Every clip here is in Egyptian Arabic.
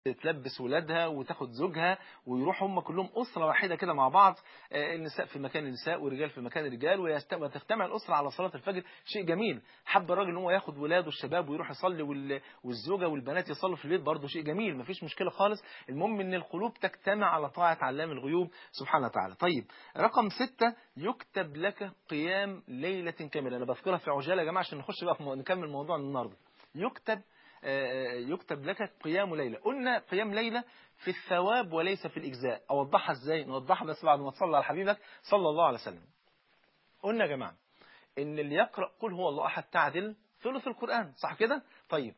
تلبس ولادها وتاخد زوجها ويروحوا هم كلهم أسرة واحدة كده مع بعض آه، النساء في مكان النساء والرجال في مكان الرجال ويست- وتجتمع الأسرة على صلاة الفجر شيء جميل حب الراجل ان هو ياخد ولاده الشباب ويروح يصلي وال- والزوجة والبنات يصلوا في البيت برضه شيء جميل مفيش مشكلة خالص المهم ان القلوب تجتمع على طاعة علام الغيوب سبحانه وتعالى طيب رقم ستة يكتب لك قيام ليلة كاملة أنا بذكرها في عجالة يا جماعة عشان نخش بقى في مو- نكمل موضوع النهاردة يكتب آه، يكتب لك قيام ليلة قلنا قيام ليلة في الثواب وليس في الإجزاء أوضحها إزاي نوضحها بس بعد ما تصلي على حبيبك صلى الله عليه وسلم قلنا يا جماعة إن اللي يقرأ قل هو الله أحد تعدل ثلث القرآن صح كده طيب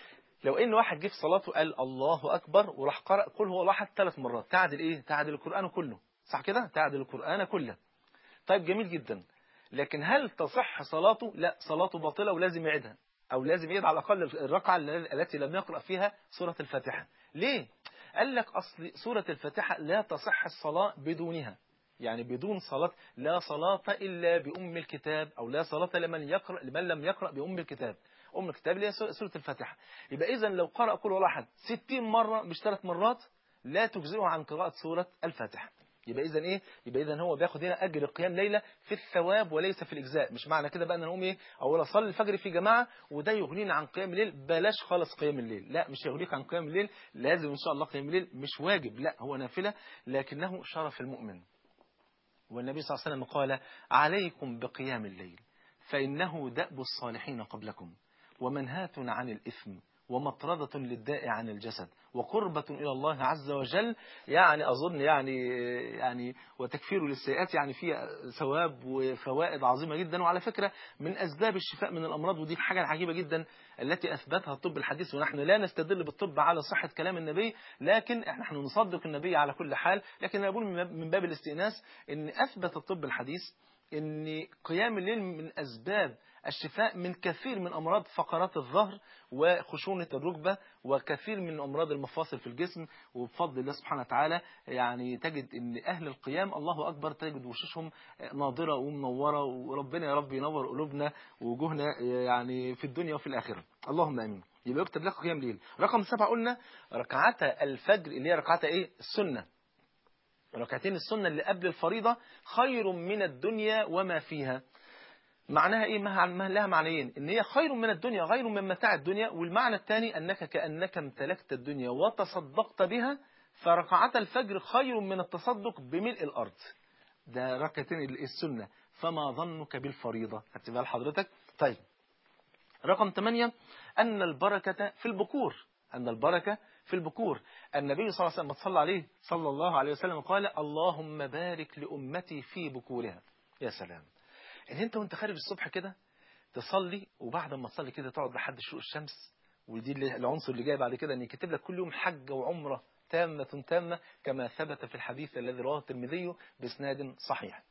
لو ان واحد جه في صلاته قال الله اكبر وراح قرأ قل هو الله احد ثلاث مرات تعدل ايه تعدل القرآن كله صح كده تعدل القرآن كله طيب جميل جدا لكن هل تصح صلاته لا صلاته باطلة ولازم يعيدها أو لازم يعيد على الأقل الركعة التي لم يقرأ فيها سورة الفاتحة ليه؟ قال لك أصل سورة الفاتحة لا تصح الصلاة بدونها يعني بدون صلاة لا صلاة إلا بأم الكتاب أو لا صلاة لمن يقرأ لمن لم يقرأ بأم الكتاب أم الكتاب اللي هي سورة الفاتحة يبقى إذا لو قرأ كل ولا أحد 60 مرة مش ثلاث مرات لا تجزئه عن قراءة سورة الفاتحة يبقى اذا ايه يبقى اذا هو بياخد هنا اجر قيام ليله في الثواب وليس في الاجزاء مش معنى كده بقى ان نقوم ايه او اصلي الفجر في جماعه وده يغنينا عن قيام الليل بلاش خالص قيام الليل لا مش يغنيك عن قيام الليل لازم ان شاء الله قيام الليل مش واجب لا هو نافله لكنه شرف المؤمن والنبي صلى الله عليه وسلم قال عليكم بقيام الليل فانه دأب الصالحين قبلكم ومنهاة عن الإثم ومطردة للداء عن الجسد وقربة إلى الله عز وجل يعني أظن يعني يعني وتكفير للسيئات يعني فيها ثواب وفوائد عظيمة جدا وعلى فكرة من أسباب الشفاء من الأمراض ودي حاجة عجيبة جدا التي أثبتها الطب الحديث ونحن لا نستدل بالطب على صحة كلام النبي لكن نحن نصدق النبي على كل حال لكن أنا بقول من باب الاستئناس أن أثبت الطب الحديث ان قيام الليل من اسباب الشفاء من كثير من امراض فقرات الظهر وخشونه الركبه وكثير من امراض المفاصل في الجسم وبفضل الله سبحانه وتعالى يعني تجد ان اهل القيام الله اكبر تجد وشوشهم ناضره ومنوره وربنا يا رب ينور قلوبنا ووجوهنا يعني في الدنيا وفي الاخره اللهم امين يبقى يكتب لك قيام ليل رقم سبعة قلنا ركعتا الفجر اللي هي ركعتا ايه السنه ركعتين السنة اللي قبل الفريضة خير من الدنيا وما فيها معناها ايه ما لها معنيين ان هي خير من الدنيا غير من متاع الدنيا والمعنى الثاني انك كانك امتلكت الدنيا وتصدقت بها فركعات الفجر خير من التصدق بملء الارض ده ركعتين السنه فما ظنك بالفريضه خدت بال حضرتك طيب رقم 8 ان البركه في البكور ان البركه في البكور النبي صلى الله عليه وسلم صلى عليه صلى الله عليه وسلم قال اللهم بارك لأمتي في بكورها يا سلام ان انت وانت خارج الصبح كده تصلي وبعد ما تصلي كده تقعد لحد شروق الشمس ودي العنصر اللي جاي بعد كده ان يكتب لك كل يوم حجة وعمرة تامة تامة كما ثبت في الحديث الذي رواه الترمذي باسناد صحيح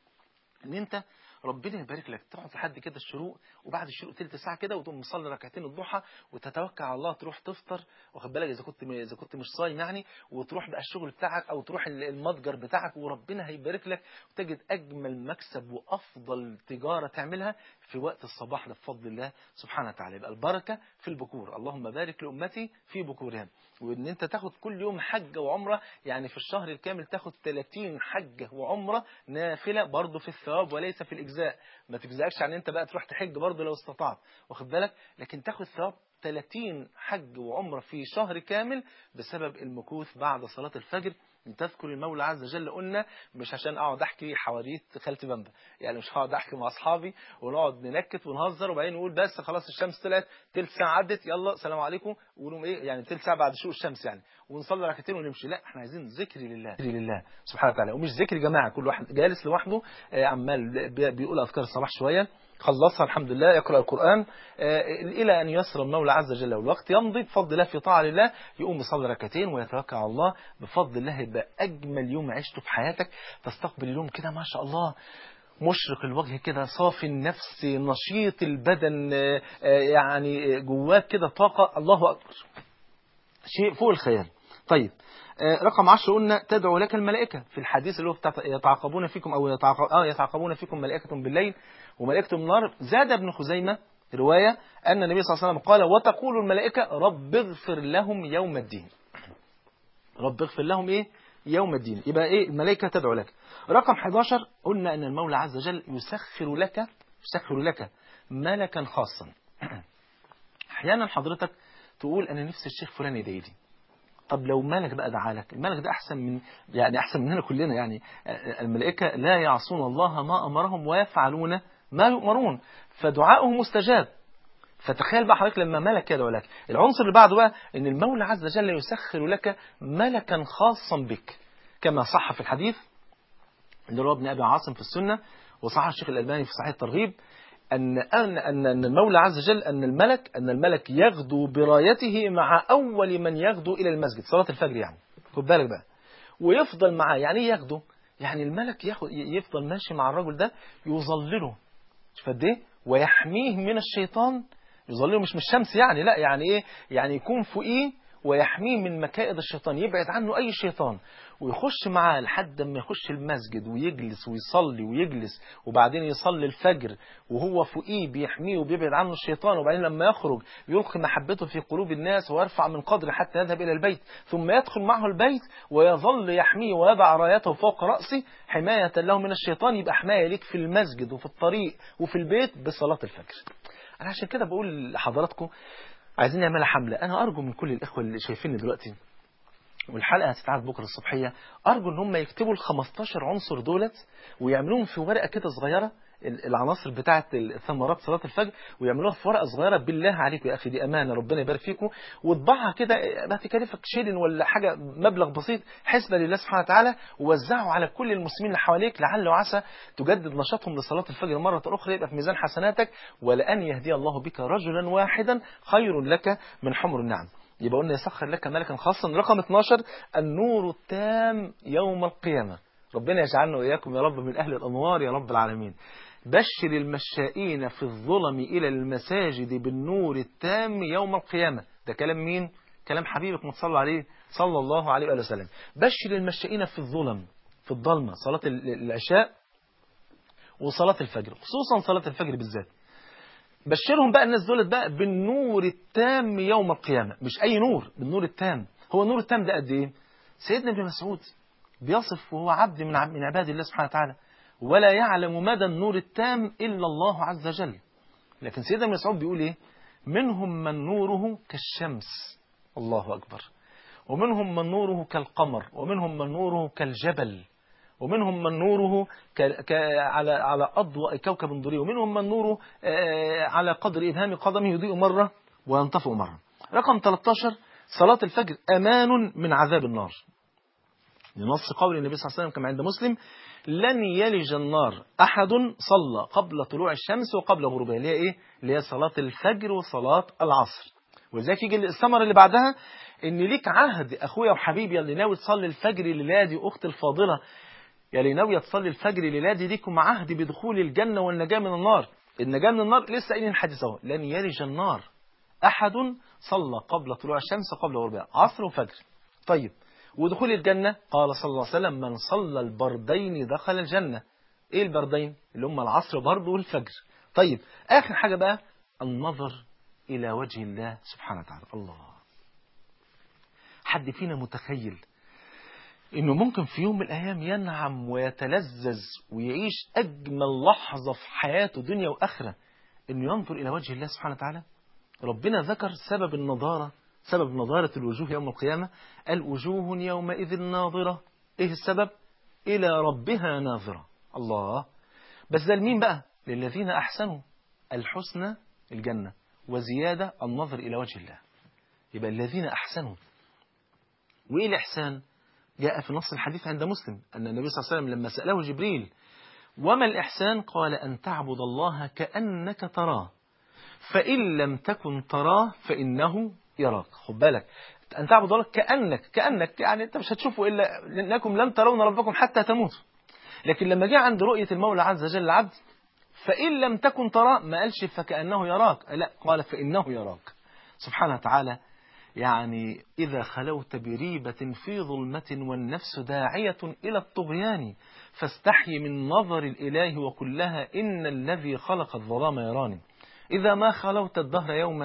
ان انت ربنا يبارك لك تقعد لحد كده الشروق وبعد الشروق تلت ساعه كده وتقوم مصلي ركعتين الضحى وتتوكل على الله تروح تفطر واخد بالك اذا كنت اذا كنت مش صايم يعني وتروح بقى الشغل بتاعك او تروح المتجر بتاعك وربنا هيبارك لك وتجد اجمل مكسب وافضل تجاره تعملها في وقت الصباح ده بفضل الله سبحانه وتعالى يبقى البركه في البكور اللهم بارك لامتي في بكورها وان انت تاخد كل يوم حجه وعمره يعني في الشهر الكامل تاخد 30 حجه وعمره نافله برضه في الثواب وليس في الاجزاء ما تجزاكش عن انت بقى تروح تحج برضه لو استطعت واخد بالك لكن تاخد ثواب 30 حج وعمره في شهر كامل بسبب المكوث بعد صلاه الفجر ان تذكر المولى عز وجل قلنا مش عشان اقعد احكي حواديت خالتي بامبا يعني مش هقعد احكي مع اصحابي ونقعد ننكت ونهزر وبعدين نقول بس خلاص الشمس طلعت تلت ساعه عدت يلا سلام عليكم ونقوم ايه يعني تلت ساعه بعد شروق الشمس يعني ونصلي ركعتين ونمشي لا احنا عايزين ذكر لله ذكر لله سبحانه وتعالى ومش ذكر جماعه كل واحد جالس لوحده عمال بيقول اذكار الصباح شويه خلصها الحمد لله يقرأ القرآن إلى أن يسر المولى عز وجل والوقت يمضي بفضل الله في طاعة لله يقوم يصلي ركعتين ويتوكل على الله بفضل الله يبقى أجمل يوم عشته في حياتك تستقبل اليوم كده ما شاء الله مشرق الوجه كده صافي النفس نشيط البدن يعني جواك كده طاقة الله أكبر شيء فوق الخيال طيب رقم 10 قلنا تدعو لك الملائكة في الحديث اللي هو يتعاقبون فيكم أو يتعاقب آه يتعاقبون فيكم ملائكة بالليل وملائكة النار زاد ابن خزيمة رواية أن النبي صلى الله عليه وسلم قال وتقول الملائكة رب اغفر لهم يوم الدين رب اغفر لهم ايه يوم الدين يبقى ايه الملائكه تدعو لك رقم 11 قلنا ان المولى عز وجل يسخر لك يسخر لك ملكا خاصا احيانا حضرتك تقول انا نفسي الشيخ فلان يدعي لي طب لو ملك بقى دعا لك الملك ده احسن من يعني احسن مننا كلنا يعني الملائكه لا يعصون الله ما امرهم ويفعلون ما يؤمرون فدعاؤه مستجاب فتخيل بقى حضرتك لما ملك يدعو لك العنصر اللي بعده بقى ان المولى عز وجل يسخر لك ملكا خاصا بك كما صح في الحديث اللي رواه ابن ابي عاصم في السنه وصح الشيخ الالباني في صحيح الترغيب أن أن أن أن المولى عز وجل أن الملك أن الملك يغدو برايته مع أول من يغدو إلى المسجد صلاة الفجر يعني خد بالك بقى ويفضل معاه يعني إيه يغدو يعني الملك ياخد يفضل ماشي مع الرجل ده يظلله شوف قد إيه ويحميه من الشيطان يظلله مش من الشمس يعني لا يعني إيه يعني يكون فوقيه ويحميه من مكائد الشيطان يبعد عنه أي شيطان ويخش معاه لحد ما يخش المسجد ويجلس ويصلي ويجلس وبعدين يصلي الفجر وهو فوقيه بيحميه وبيبعد عنه الشيطان وبعدين لما يخرج يلقي محبته في قلوب الناس ويرفع من قدره حتى يذهب إلى البيت ثم يدخل معه البيت ويظل يحميه ويضع رايته فوق رأسه حماية له من الشيطان يبقى حماية ليك في المسجد وفي الطريق وفي البيت بصلاة الفجر أنا عشان كده بقول لحضراتكم عايزين نعملها حملة أنا أرجو من كل الإخوة اللي شايفيني دلوقتي والحلقة هتتعاد بكرة الصبحية أرجو إن هم يكتبوا ال 15 عنصر دولت ويعملوهم في ورقة كده صغيرة العناصر بتاعة ثمرات صلاة الفجر ويعملوها في ورقة صغيرة بالله عليكم يا أخي دي أمانة ربنا يبارك فيكم وطبعها كده ما تكلفك شيلن ولا حاجة مبلغ بسيط حسبة لله سبحانه وتعالى ووزعه على كل المسلمين اللي حواليك لعل وعسى تجدد نشاطهم لصلاة الفجر مرة أخرى يبقى في ميزان حسناتك ولأن يهدي الله بك رجلا واحدا خير لك من حمر النعم يبقى قلنا يسخر لك ملكا خاصا رقم 12 النور التام يوم القيامة ربنا يجعلنا وإياكم يا رب من أهل الأنوار يا رب العالمين بشر المشائين في الظلم إلى المساجد بالنور التام يوم القيامة ده كلام مين؟ كلام حبيبك متصلى عليه صلى الله عليه وآله وسلم بشر المشائين في الظلم في الظلمة صلاة العشاء وصلاة الفجر خصوصا صلاة الفجر بالذات بشرهم بقى الناس دولت بقى بالنور التام يوم القيامة مش أي نور بالنور التام هو النور التام ده قد إيه سيدنا ابن مسعود بيصف وهو عبد من من عباد الله سبحانه وتعالى ولا يعلم مدى النور التام إلا الله عز وجل لكن سيدنا ابن مسعود بيقول إيه منهم من نوره كالشمس الله أكبر ومنهم من نوره كالقمر ومنهم من نوره كالجبل ومنهم من نوره ك... ك... على على أضواء كوكب دري ومنهم من نوره على قدر إبهام قدمه يضيء مرة وينطفئ مرة رقم 13 صلاة الفجر أمان من عذاب النار لنص قول النبي صلى الله عليه وسلم كما عند مسلم لن يلج النار أحد صلى قبل طلوع الشمس وقبل غروبها اللي هي إيه؟ اللي هي صلاة الفجر وصلاة العصر ولذلك يجي الثمرة اللي بعدها إن ليك عهد أخويا وحبيبي اللي ناوي تصلي الفجر الليلة دي أختي الفاضلة يا اللي ناوية تصلي الفجر الليلة دي ليكم عهد بدخول الجنة والنجاة من النار النجاة من النار لسه قايلين الحديث اهو لن يلج النار أحد صلى قبل طلوع الشمس قبل غروبها عصر وفجر طيب ودخول الجنة قال صلى الله عليه وسلم من صلى البردين دخل الجنة ايه البردين اللي هم العصر برضه والفجر طيب آخر حاجة بقى النظر إلى وجه الله سبحانه وتعالى الله حد فينا متخيل انه ممكن في يوم من الايام ينعم ويتلذذ ويعيش اجمل لحظه في حياته دنيا واخره انه ينظر الى وجه الله سبحانه وتعالى ربنا ذكر سبب النضاره سبب نضاره الوجوه يوم القيامه قال وجوه يومئذ ناظره ايه السبب الى ربها ناظره الله بس ده لمين بقى للذين احسنوا الحسنى الجنه وزياده النظر الى وجه الله يبقى الذين احسنوا وايه الاحسان جاء في نص الحديث عند مسلم أن النبي صلى الله عليه وسلم لما سأله جبريل وما الإحسان قال أن تعبد الله كأنك تراه فإن لم تكن تراه فإنه يراك خد بالك أن تعبد الله كأنك كأنك يعني أنت مش هتشوفه إلا لأنكم لن ترون ربكم حتى تموتوا لكن لما جاء عند رؤية المولى عز وجل العبد فإن لم تكن تراه ما قالش فكأنه يراك لا قال فإنه يراك سبحانه وتعالى يعني إذا خلوت بريبة في ظلمة والنفس داعية إلى الطغيان فاستحي من نظر الإله وكلها إن الذي خلق الظلام يراني إذا ما خلوت الدهر يوما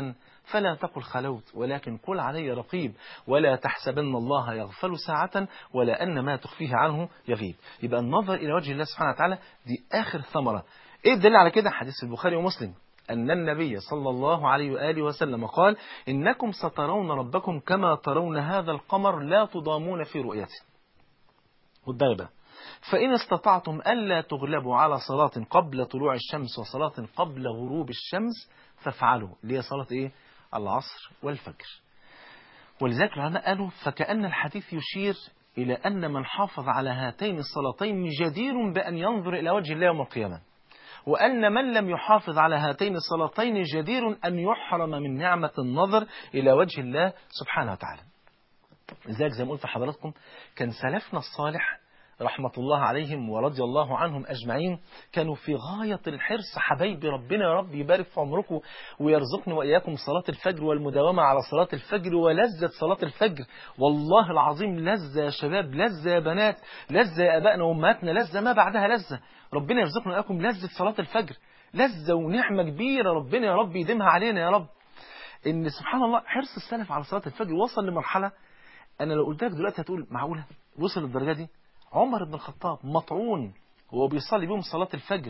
فلا تقل خلوت ولكن قل علي رقيب ولا تحسبن الله يغفل ساعة ولا أن ما تخفيه عنه يغيب يبقى النظر إلى وجه الله سبحانه وتعالى دي آخر ثمرة إيه الدليل على كده حديث البخاري ومسلم أن النبي صلى الله عليه وآله وسلم قال إنكم سترون ربكم كما ترون هذا القمر لا تضامون في رؤيته والدربة فإن استطعتم ألا تغلبوا على صلاة قبل طلوع الشمس وصلاة قبل غروب الشمس فافعلوا اللي هي صلاة إيه؟ العصر والفجر ولذلك العلماء قالوا فكأن الحديث يشير إلى أن من حافظ على هاتين الصلاتين جدير بأن ينظر إلى وجه الله يوم القيامة وأن من لم يحافظ على هاتين الصلاتين جدير أن يحرم من نعمة النظر إلى وجه الله سبحانه وتعالى لذلك زي ما قلت لحضراتكم كان سلفنا الصالح رحمة الله عليهم ورضي الله عنهم أجمعين كانوا في غاية الحرص حبايبي ربنا يا رب يبارك في عمركم ويرزقني وإياكم صلاة الفجر والمداومة على صلاة الفجر ولذة صلاة الفجر والله العظيم لذة يا شباب لذة يا بنات لذة يا أبائنا وأمهاتنا لذة ما بعدها لذة ربنا يرزقنا وإياكم لذة صلاة الفجر لذة ونعمة كبيرة ربنا يا رب يديمها علينا يا رب إن سبحان الله حرص السلف على صلاة الفجر وصل لمرحلة أنا لو قلت لك دلوقتي هتقول معقولة وصل للدرجة دي عمر بن الخطاب مطعون وهو بيصلي بيهم صلاة الفجر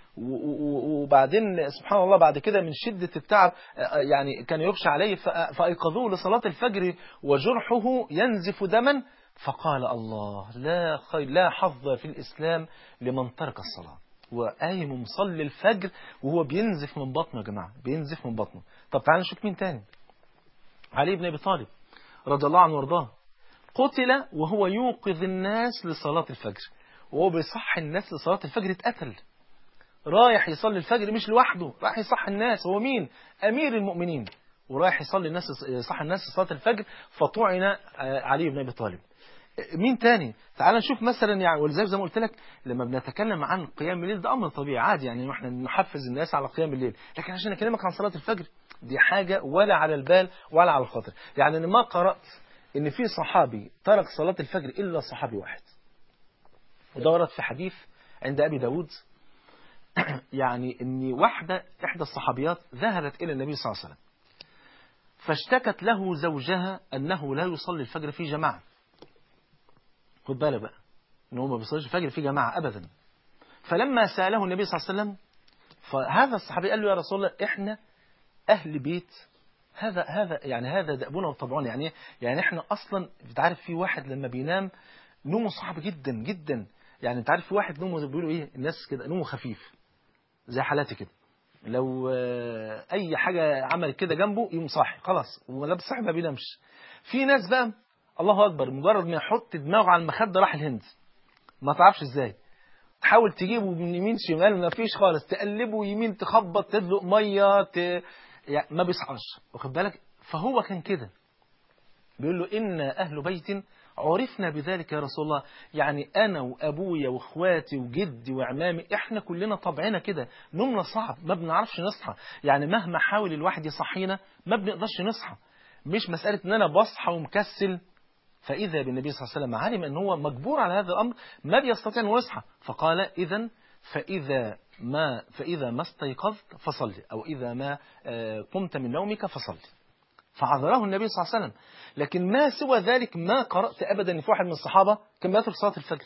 وبعدين سبحان الله بعد كده من شدة التعب يعني كان يغشى عليه فأيقظوه لصلاة الفجر وجرحه ينزف دما فقال الله لا خير لا حظ في الإسلام لمن ترك الصلاة وقايم مصلي الفجر وهو بينزف من بطنه يا جماعة بينزف من بطنه طب تعالوا نشوف مين تاني علي بن أبي طالب رضي الله عنه وارضاه قتل وهو يوقظ الناس لصلاة الفجر وهو بيصح الناس لصلاة الفجر اتقتل رايح يصلي الفجر مش لوحده رايح يصح الناس هو مين أمير المؤمنين ورايح يصلي الناس يصح الناس لصلاة الفجر فطعن علي بن أبي طالب مين تاني تعال نشوف مثلا يعني ولذلك زي ما قلت لك لما بنتكلم عن قيام الليل ده امر طبيعي عادي يعني احنا نحفز الناس على قيام الليل لكن عشان اكلمك عن صلاه الفجر دي حاجه ولا على البال ولا على الخاطر يعني انا ما قرات ان في صحابي ترك صلاة الفجر الا صحابي واحد وده ورد في حديث عند ابي داود يعني ان واحدة احدى الصحابيات ذهبت الى النبي صلى الله عليه وسلم فاشتكت له زوجها انه لا يصلي الفجر في جماعة خد بالك بقى ان هو ما بيصليش الفجر في جماعة ابدا فلما سأله النبي صلى الله عليه وسلم فهذا الصحابي قال له يا رسول الله احنا اهل بيت هذا هذا يعني هذا دأبنا وطبعنا يعني يعني احنا اصلا انت عارف في واحد لما بينام نومه صعب جدا جدا يعني انت عارف في واحد نومه بيقولوا ايه الناس كده نومه خفيف زي حالاتي كده لو اي حاجه عملت كده جنبه يقوم صاحي خلاص ولابس صاحي ما بينامش في ناس بقى الله اكبر مجرد ما يحط دماغه على المخده راح الهند ما تعرفش ازاي تحاول تجيبه من يمين شمال ما فيش خالص تقلبه يمين تخبط تدلق ميه ت... يعني ما بيصحاش واخد بالك فهو كان كده بيقول له إن أهل بيت عرفنا بذلك يا رسول الله يعني أنا وأبويا وإخواتي وجدي وعمامي إحنا كلنا طبعنا كده نومنا صعب ما بنعرفش نصحى يعني مهما حاول الواحد يصحينا ما بنقدرش نصحى مش مسألة إن أنا بصحى ومكسل فإذا بالنبي صلى الله عليه وسلم علم أن هو مجبور على هذا الأمر ما بيستطيع أن يصحى فقال إذا فإذا ما فإذا ما استيقظت فصلي أو إذا ما قمت من نومك فصلي فعذره النبي صلى الله عليه وسلم لكن ما سوى ذلك ما قرأت أبدا إن في واحد من الصحابة كان بيترك صلاة الفجر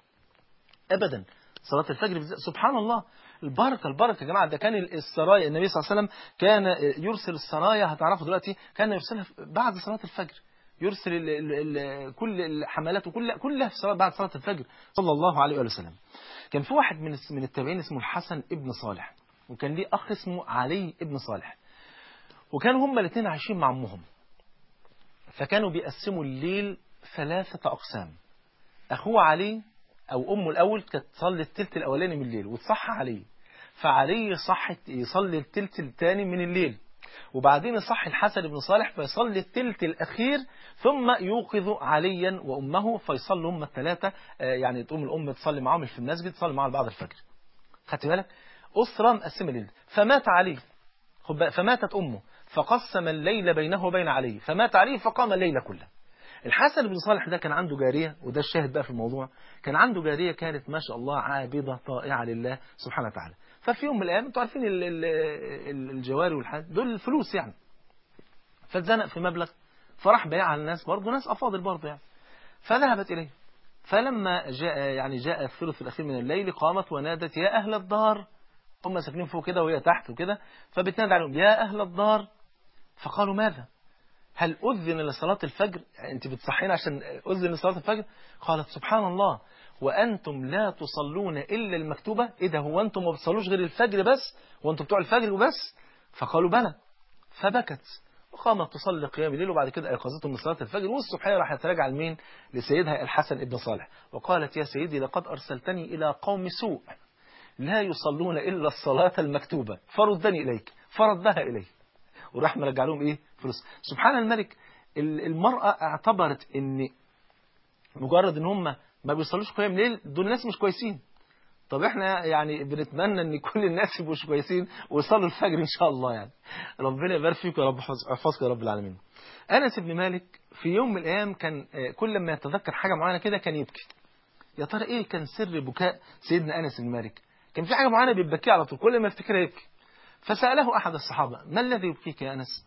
أبدا صلاة الفجر سبحان الله البركة البركة يا جماعة ده كان السرايا النبي صلى الله عليه وسلم كان يرسل السرايا هتعرفوا دلوقتي كان يرسلها بعد صلاة الفجر يرسل ال ال ال كل الحملات وكل كلها في صلاة بعد صلاة الفجر صلى الله عليه وسلم كان في واحد من من التابعين اسمه الحسن ابن صالح وكان ليه أخ اسمه علي ابن صالح وكانوا هما الاثنين عايشين مع أمهم فكانوا بيقسموا الليل ثلاثة أقسام أخوه علي أو أمه الأول كانت تصلي التلت الأولاني من الليل وتصحى علي فعلي يصحي يصلي التلت الثاني من الليل وبعدين يصحي الحسن بن صالح فيصلي التلت الأخير ثم يوقظ عليا وأمه فيصلوا هم الثلاثة يعني تقوم الأم تصلي معاهم في المسجد تصلي معاهم بعد الفجر خدت بالك أسرة مقسمة الليل فمات علي فماتت أمه فقسم الليل بينه وبين علي فمات علي فقام الليل كله الحسن بن صالح ده كان عنده جارية وده الشاهد بقى في الموضوع كان عنده جارية كانت ما شاء الله عابدة طائعة لله سبحانه وتعالى ففي يوم من الأيام انتوا عارفين ال ال الجواري والحاجات دول الفلوس يعني فاتزنق في مبلغ فراح بايع على الناس برضه ناس أفاضل برضه يعني فذهبت إليه فلما جاء يعني جاء الثلث الأخير من الليل قامت ونادت يا أهل الدار هم ساكنين فوق كده وهي تحت وكده فبتنادى عليهم يا أهل الدار فقالوا ماذا هل أذن لصلاة الفجر يعني أنت بتصحينا عشان أذن لصلاة الفجر قالت سبحان الله وأنتم لا تصلون إلا المكتوبة إيه ده هو أنتم ما بتصلوش غير الفجر بس وأنتم بتوع الفجر وبس فقالوا بلى فبكت وقامت تصلي قيام الليل وبعد كده أيقظتهم من صلاة الفجر والصبحية راحت راجعة لمين لسيدها الحسن ابن صالح وقالت يا سيدي لقد أرسلتني إلى قوم سوء لا يصلون إلا الصلاة المكتوبة فردني إليك فردها إليه وراح مرجع لهم إيه فلوس سبحان الملك المرأة اعتبرت إن مجرد إن هم ما بيصلوش قيام ليل دول ناس مش كويسين طب احنا يعني بنتمنى ان كل الناس يبقوا كويسين ويصلوا الفجر ان شاء الله يعني ربنا يبارك فيك يا رب احفظك يا رب العالمين انس بن مالك في يوم من الايام كان كل ما يتذكر حاجه معينه كده كان يبكي يا ترى ايه كان سر بكاء سيدنا انس بن مالك كان في حاجه معينه بيبكي على طول كل ما يفتكرها يبكي فساله احد الصحابه ما الذي يبكيك يا انس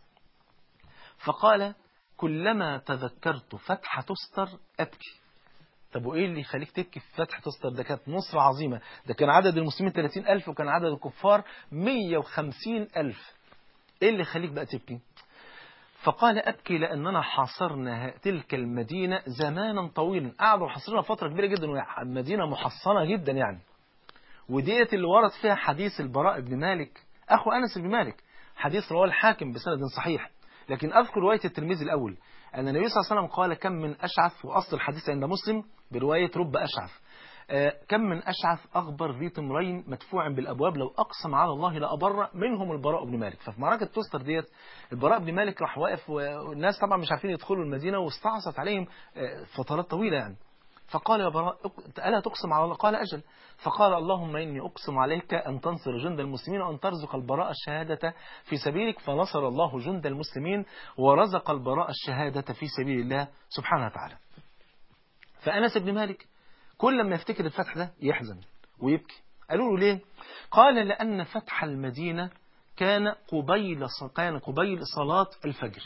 فقال كلما تذكرت فتح تستر ابكي طب وإيه اللي يخليك تبكي في فتح تستر ده كانت نصرة عظيمة ده كان عدد المسلمين 30 ألف وكان عدد الكفار 150 ألف إيه اللي يخليك بقى تبكي فقال أبكي لأننا حاصرنا تلك المدينة زمانا طويلا قعدوا حاصرنا فترة كبيرة جدا مدينة محصنة جدا يعني وديت اللي ورد فيها حديث البراء بن مالك أخو أنس بن مالك حديث رواه الحاكم بسند صحيح لكن أذكر رواية الترمذي الأول أن النبي صلى الله عليه وسلم قال كم من أشعث وأصل الحديث عند مسلم برواية رب أشعث كم من أشعث أغبر ذي تمرين مدفوع بالأبواب لو أقسم على الله لأبر منهم البراء بن مالك ففي معركة تستر ديت البراء بن مالك راح واقف والناس طبعا مش عارفين يدخلوا المدينة واستعصت عليهم فترات طويلة يعني فقال يا براء ألا تقسم على الله قال أجل فقال اللهم إني أقسم عليك أن تنصر جند المسلمين وأن ترزق البراء الشهادة في سبيلك فنصر الله جند المسلمين ورزق البراء الشهادة في سبيل الله سبحانه وتعالى فأنس بن مالك كل ما يفتكر الفتح ده يحزن ويبكي قالوا له ليه قال لأن فتح المدينة كان قبيل كان قبيل صلاة الفجر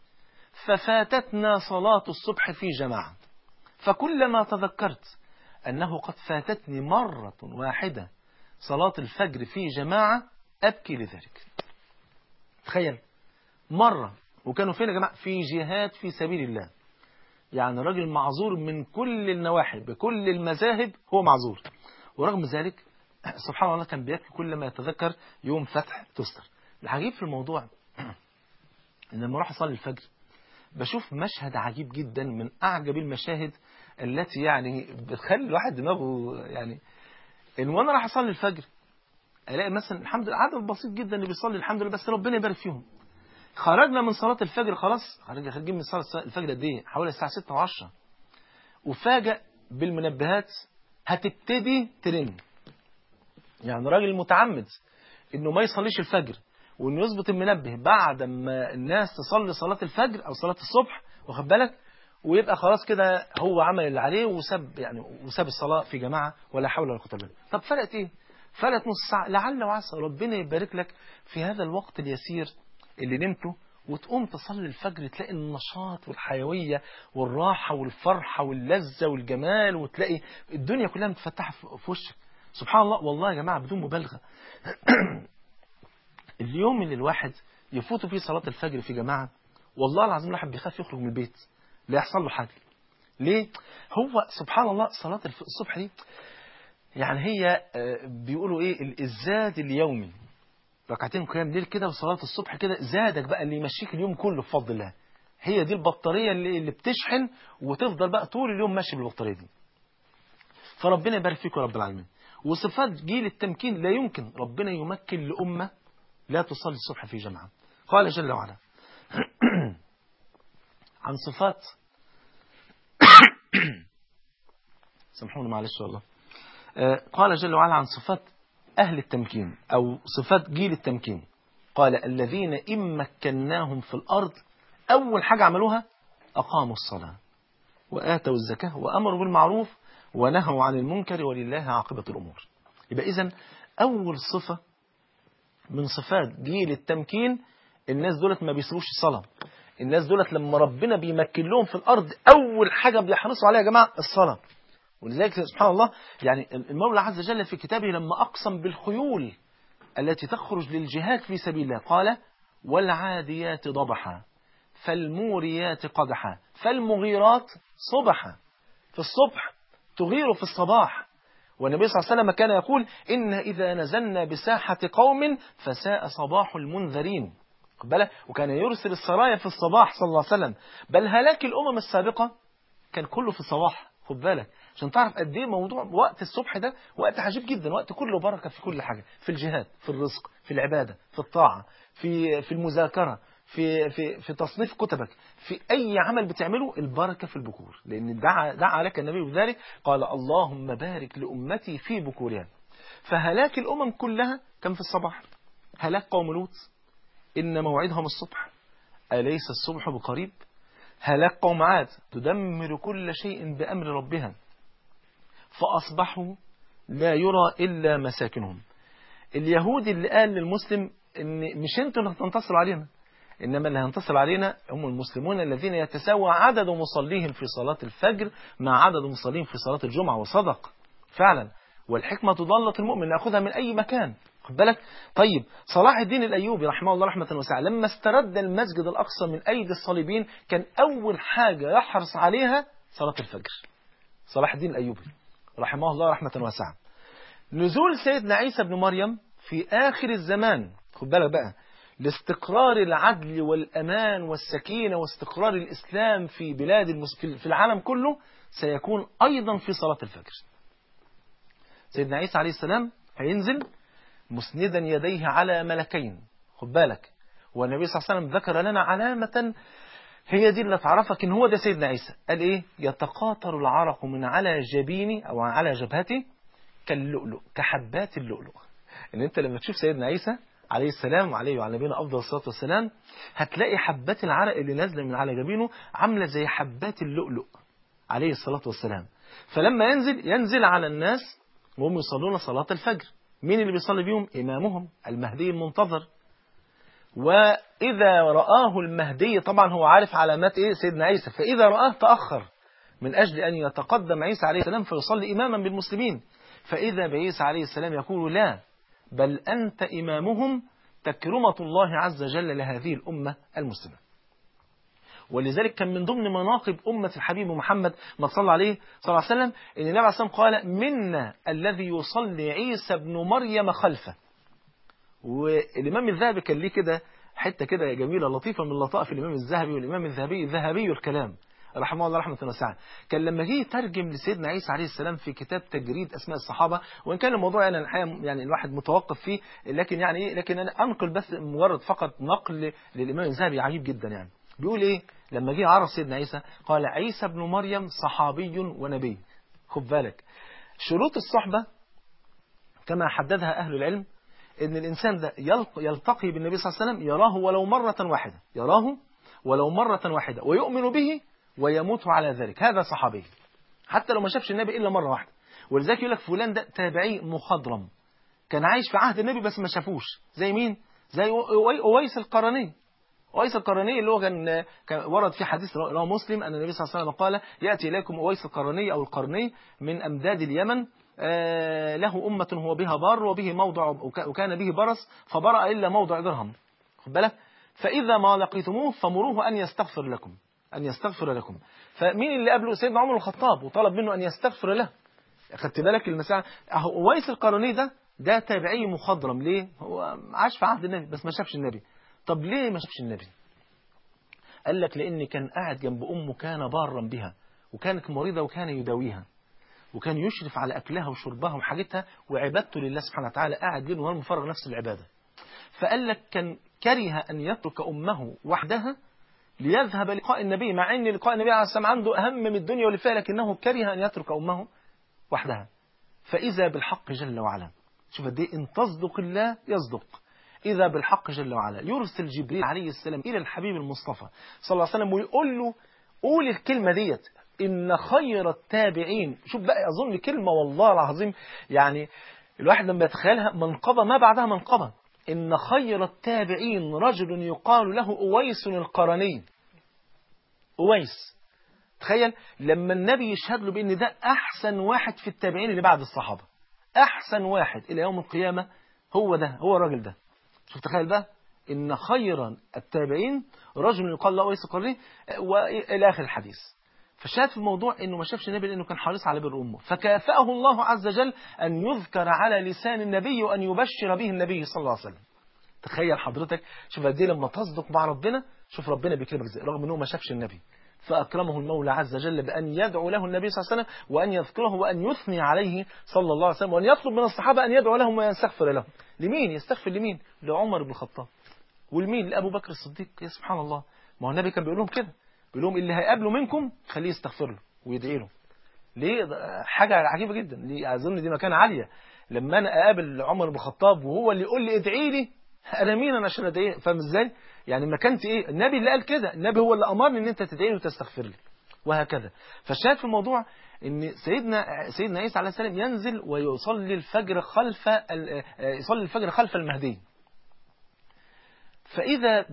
ففاتتنا صلاة الصبح في جماعة فكلما تذكرت أنه قد فاتتني مرة واحدة صلاة الفجر في جماعة أبكي لذلك تخيل مرة وكانوا فين يا جماعة في جهاد في سبيل الله يعني راجل معذور من كل النواحي بكل المذاهب هو معذور ورغم ذلك سبحان الله كان بيبكي كل ما يتذكر يوم فتح تستر العجيب في الموضوع ان لما اروح اصلي الفجر بشوف مشهد عجيب جدا من اعجب المشاهد التي يعني بتخلي الواحد دماغه يعني ان وانا راح اصلي الفجر الاقي مثلا الحمد لله عدد بسيط جدا اللي بيصلي الحمد لله بس ربنا يبارك فيهم خرجنا من صلاة الفجر خلاص خارجين من صلاة الفجر قد ايه حوالي الساعة 6 و10 وفاجأ بالمنبهات هتبتدي ترن يعني راجل متعمد انه ما يصليش الفجر وانه يظبط المنبه بعد ما الناس تصلي صلاة الفجر او صلاة الصبح واخد بالك ويبقى خلاص كده هو عمل اللي عليه وساب يعني وساب الصلاة في جماعة ولا حول ولا قوة الا بالله طب فرقت ايه فرقت نص ساعة لعل وعسى ربنا يبارك لك في هذا الوقت اليسير اللي نمته وتقوم تصلي الفجر تلاقي النشاط والحيوية والراحة والفرحة واللذة والجمال وتلاقي الدنيا كلها متفتحة في وشك سبحان الله والله يا جماعة بدون مبالغة اليوم اللي الواحد يفوت فيه صلاة الفجر في جماعة والله العظيم الواحد بيخاف يخرج من البيت لا يحصل له حاجة ليه هو سبحان الله صلاة الصبح دي يعني هي بيقولوا ايه الزاد اليومي ركعتين قيام ليل كده وصلاة الصبح كده زادك بقى اللي يمشيك اليوم كله بفضل الله هي دي البطارية اللي, اللي بتشحن وتفضل بقى طول اليوم ماشي بالبطارية دي فربنا يبارك فيكم يا رب العالمين وصفات جيل التمكين لا يمكن ربنا يمكن لأمة لا تصلي الصبح في جماعة قال جل وعلا عن صفات سامحوني معلش والله قال جل وعلا عن صفات أهل التمكين أو صفات جيل التمكين قال الذين إن مكناهم في الأرض أول حاجة عملوها أقاموا الصلاة وآتوا الزكاة وأمروا بالمعروف ونهوا عن المنكر ولله عاقبة الأمور يبقى إذن أول صفة من صفات جيل التمكين الناس دولت ما بيسلوش الصلاة الناس دولت لما ربنا بيمكن لهم في الارض اول حاجه بيحرصوا عليها يا جماعه الصلاه ولذلك سبحان الله يعني المولى عز وجل في كتابه لما اقسم بالخيول التي تخرج للجهاد في سبيل الله قال والعاديات ضبحا فالموريات قدحا فالمغيرات صبحا في الصبح تغير في الصباح والنبي صلى الله عليه وسلم كان يقول إن إذا نزلنا بساحة قوم فساء صباح المنذرين بالك وكان يرسل السرايا في الصباح صلى الله عليه وسلم بل هلاك الأمم السابقة كان كله في الصباح خد بالك عشان تعرف قد ايه موضوع وقت الصبح ده وقت عجيب جدا وقت كله بركه في كل حاجه في الجهاد في الرزق في العباده في الطاعه في في المذاكره في في في تصنيف كتبك في اي عمل بتعمله البركه في البكور لان دعا دعا لك النبي بذلك قال اللهم بارك لامتي في بكورها فهلاك الامم كلها كان في الصباح هلاك قوم لوط ان موعدهم الصبح اليس الصبح بقريب هلاك قوم عاد تدمر كل شيء بامر ربها فاصبحوا لا يرى الا مساكنهم اليهودي اللي قال للمسلم ان مش انتوا اللي هتنتصروا علينا إنما اللي هينتصر علينا هم المسلمون الذين يتساوى عدد مصليهم في صلاة الفجر مع عدد مصليهم في صلاة الجمعة وصدق فعلا والحكمة تضلة المؤمن نأخذها من أي مكان خد بالك طيب صلاح الدين الأيوبي رحمه الله رحمة واسعة لما استرد المسجد الأقصى من أيدي الصليبيين كان أول حاجة يحرص عليها صلاة الفجر صلاح الدين الأيوبي رحمه الله رحمة واسعة نزول سيدنا عيسى بن مريم في آخر الزمان خد بالك بقى لاستقرار العدل والأمان والسكينة واستقرار الإسلام في بلاد المس... في العالم كله سيكون أيضا في صلاة الفجر سيدنا عيسى عليه السلام هينزل مسندا يديه على ملكين خد بالك والنبي صلى الله عليه وسلم ذكر لنا علامة هي دي اللي تعرفك ان هو ده سيدنا عيسى قال ايه يتقاطر العرق من على جبيني او على جبهتي كاللؤلؤ كحبات اللؤلؤ ان انت لما تشوف سيدنا عيسى عليه السلام وعليه وعلى نبينا افضل الصلاه والسلام هتلاقي حبات العرق اللي نازله من على جبينه عامله زي حبات اللؤلؤ عليه الصلاه والسلام فلما ينزل ينزل على الناس وهم يصلون صلاه الفجر مين اللي بيصلي بيهم امامهم المهدي المنتظر واذا رآه المهدي طبعا هو عارف علامات ايه سيدنا عيسى فاذا رآه تاخر من اجل ان يتقدم عيسى عليه السلام فيصلي اماما بالمسلمين فاذا بعيسى عليه السلام يقول لا بل أنت إمامهم تكرمة الله عز وجل لهذه الأمة المسلمة ولذلك كان من ضمن مناقب أمة الحبيب محمد ما صلى عليه صلى الله عليه وسلم إن النبي عليه الصلاة والسلام قال منا الذي يصلي عيسى ابن مريم خلفه والإمام الذهبي كان ليه كده حتة كده جميلة لطيفة من لطائف الإمام الذهبي والإمام الذهبي ذهبي الكلام رحمه الله رحمة واسعة كان لما جه يترجم لسيدنا عيسى عليه السلام في كتاب تجريد أسماء الصحابة وإن كان الموضوع يعني الحقيقة يعني الواحد متوقف فيه لكن يعني إيه لكن أنا أنقل بس مجرد فقط نقل للإمام الذهبي عجيب جدا يعني بيقول إيه لما جه عرف سيدنا عيسى قال عيسى ابن مريم صحابي ونبي خد بالك شروط الصحبة كما حددها أهل العلم إن الإنسان ده يلتقي بالنبي صلى الله عليه وسلم يراه ولو مرة واحدة يراه ولو مرة واحدة ويؤمن به ويموت على ذلك هذا صحابي حتى لو ما شافش النبي إلا مرة واحدة ولذلك يقول لك فلان ده تابعي مخضرم كان عايش في عهد النبي بس ما شافوش زي مين زي أويس القرني أويس القرني اللي هو كان كان ورد في حديث رواه مسلم أن النبي صلى الله عليه وسلم قال يأتي إليكم أويس القرني أو القرني من أمداد اليمن له أمة هو بها بار وبه موضع وكان به برص فبرأ إلا موضع درهم خد بالك فإذا ما لقيتموه فمروه أن يستغفر لكم أن يستغفر لكم فمين اللي قبله سيدنا عمر الخطاب وطلب منه أن يستغفر له خدت بالك المساعة أهو أويس القرني ده ده تابعي مخضرم ليه هو عاش في عهد النبي بس ما شافش النبي طب ليه ما شافش النبي قال لك لأن كان قاعد جنب أمه كان بارا بها وكانت مريضة وكان يداويها وكان يشرف على أكلها وشربها وحاجتها وعبادته لله سبحانه وتعالى قاعد ليل ونهار مفرغ نفس العبادة فقال لك كان كره أن يترك أمه وحدها ليذهب لقاء النبي مع أن لقاء النبي عليه السلام عنده أهم من الدنيا واللي فيها لكنه كره أن يترك أمه وحدها فإذا بالحق جل وعلا شوف قد إيه إن تصدق الله يصدق إذا بالحق جل وعلا يرسل جبريل عليه السلام إلى الحبيب المصطفى صلى الله عليه وسلم ويقول له قول الكلمة ديت إن خير التابعين شوف بقى أظن كلمة والله العظيم يعني الواحد لما يتخيلها منقبة ما بعدها منقبة إن خير التابعين رجل يقال له أويس القرني أويس تخيل لما النبي يشهد له بأن ده أحسن واحد في التابعين اللي بعد الصحابة أحسن واحد إلى يوم القيامة هو ده هو الراجل ده شوف تخيل بقى إن خيرا التابعين رجل يقال له أويس القرني وإلى آخر الحديث فشاهد في الموضوع انه ما شافش النبي لانه كان حريص على بر امه فكافاه الله عز وجل ان يذكر على لسان النبي وان يبشر به النبي صلى الله عليه وسلم تخيل حضرتك شوف قد ايه لما تصدق مع ربنا شوف ربنا بيكرمك ازاي رغم انه ما شافش النبي فأكرمه المولى عز وجل بأن يدعو له النبي صلى الله عليه وسلم وأن يذكره وأن يثني عليه صلى الله عليه وسلم وأن يطلب من الصحابة أن يدعو لهم ويستغفر لهم لمين يستغفر لمين لعمر بن الخطاب والمين لأبو بكر الصديق يا سبحان الله ما هو النبي كان بيقول لهم كده بيقول لهم اللي هيقابله منكم خليه يستغفر له ويدعي له ليه حاجة عجيبة جدا ليه أظن دي مكان عالية لما أنا أقابل عمر بن الخطاب وهو اللي يقول لي ادعي لي أنا مين أنا عشان أدعي فاهم إزاي يعني مكانتي إيه النبي اللي قال كده النبي هو اللي أمرني إن أنت تدعي لي وتستغفر لي وهكذا فالشاهد في الموضوع ان سيدنا سيدنا عيسى عليه السلام ينزل ويصلي الفجر خلف يصلي الفجر خلف المهدي فإذا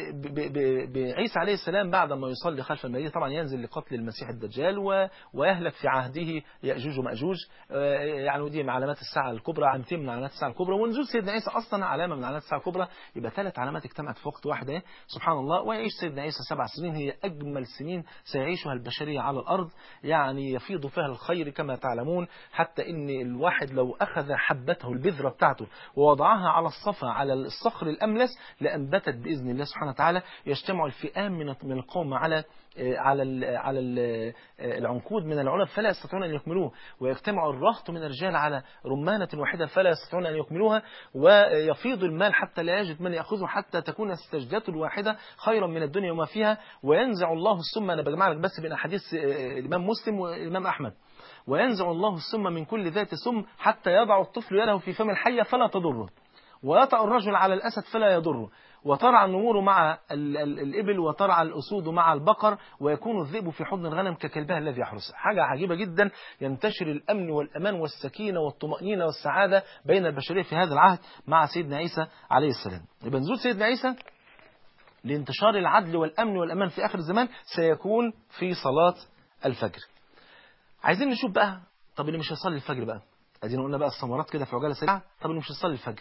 بعيسى عليه السلام بعد ما يصلي خلف المدينة طبعا ينزل لقتل المسيح الدجال ويهلك في عهده يأجوج ومأجوج يعني دي من علامات الساعة الكبرى علامتين من علامات الساعة الكبرى ونزول سيدنا عيسى أصلا علامة من علامات الساعة الكبرى يبقى ثلاث علامات اجتمعت في وقت واحد سبحان الله ويعيش سيدنا عيسى سبع سنين هي أجمل سنين سيعيشها البشرية على الأرض يعني يفيض فيها الخير كما تعلمون حتى إن الواحد لو أخذ حبته البذرة بتاعته ووضعها على الصفا على الصخر الأملس لأن أنبتت بإذن الله سبحانه وتعالى يجتمع الفئام من من القوم على على ال على ال العنقود من العنب فلا يستطيعون أن يكملوه ويجتمع الرهط من الرجال على رمانة واحدة فلا يستطيعون أن يكملوها ويفيض المال حتى لا يجد من يأخذه حتى تكون السجدة الواحدة خيرا من الدنيا وما فيها وينزع الله السم أنا بجمع لك بس بين أحاديث الإمام مسلم والإمام أحمد وينزع الله السم من كل ذات سم حتى يضع الطفل يده في فم الحية فلا تضره ويطأ الرجل على الأسد فلا يضره وترعى النمور مع ال ال الإبل وترعى الأسود مع البقر ويكون الذئب في حضن الغنم ككلبها الذي يحرسها حاجة عجيبة جدا ينتشر الأمن والأمان والسكينة والطمأنينة والسعادة بين البشرية في هذا العهد مع سيدنا عيسى عليه السلام يبقى نزول سيدنا عيسى لانتشار العدل والأمن والأمان في آخر الزمان سيكون في صلاة الفجر عايزين نشوف بقى طب اللي مش هيصلي الفجر بقى ادينا قلنا بقى الثمرات كده في عجاله سريعه طب اللي مش هيصلي الفجر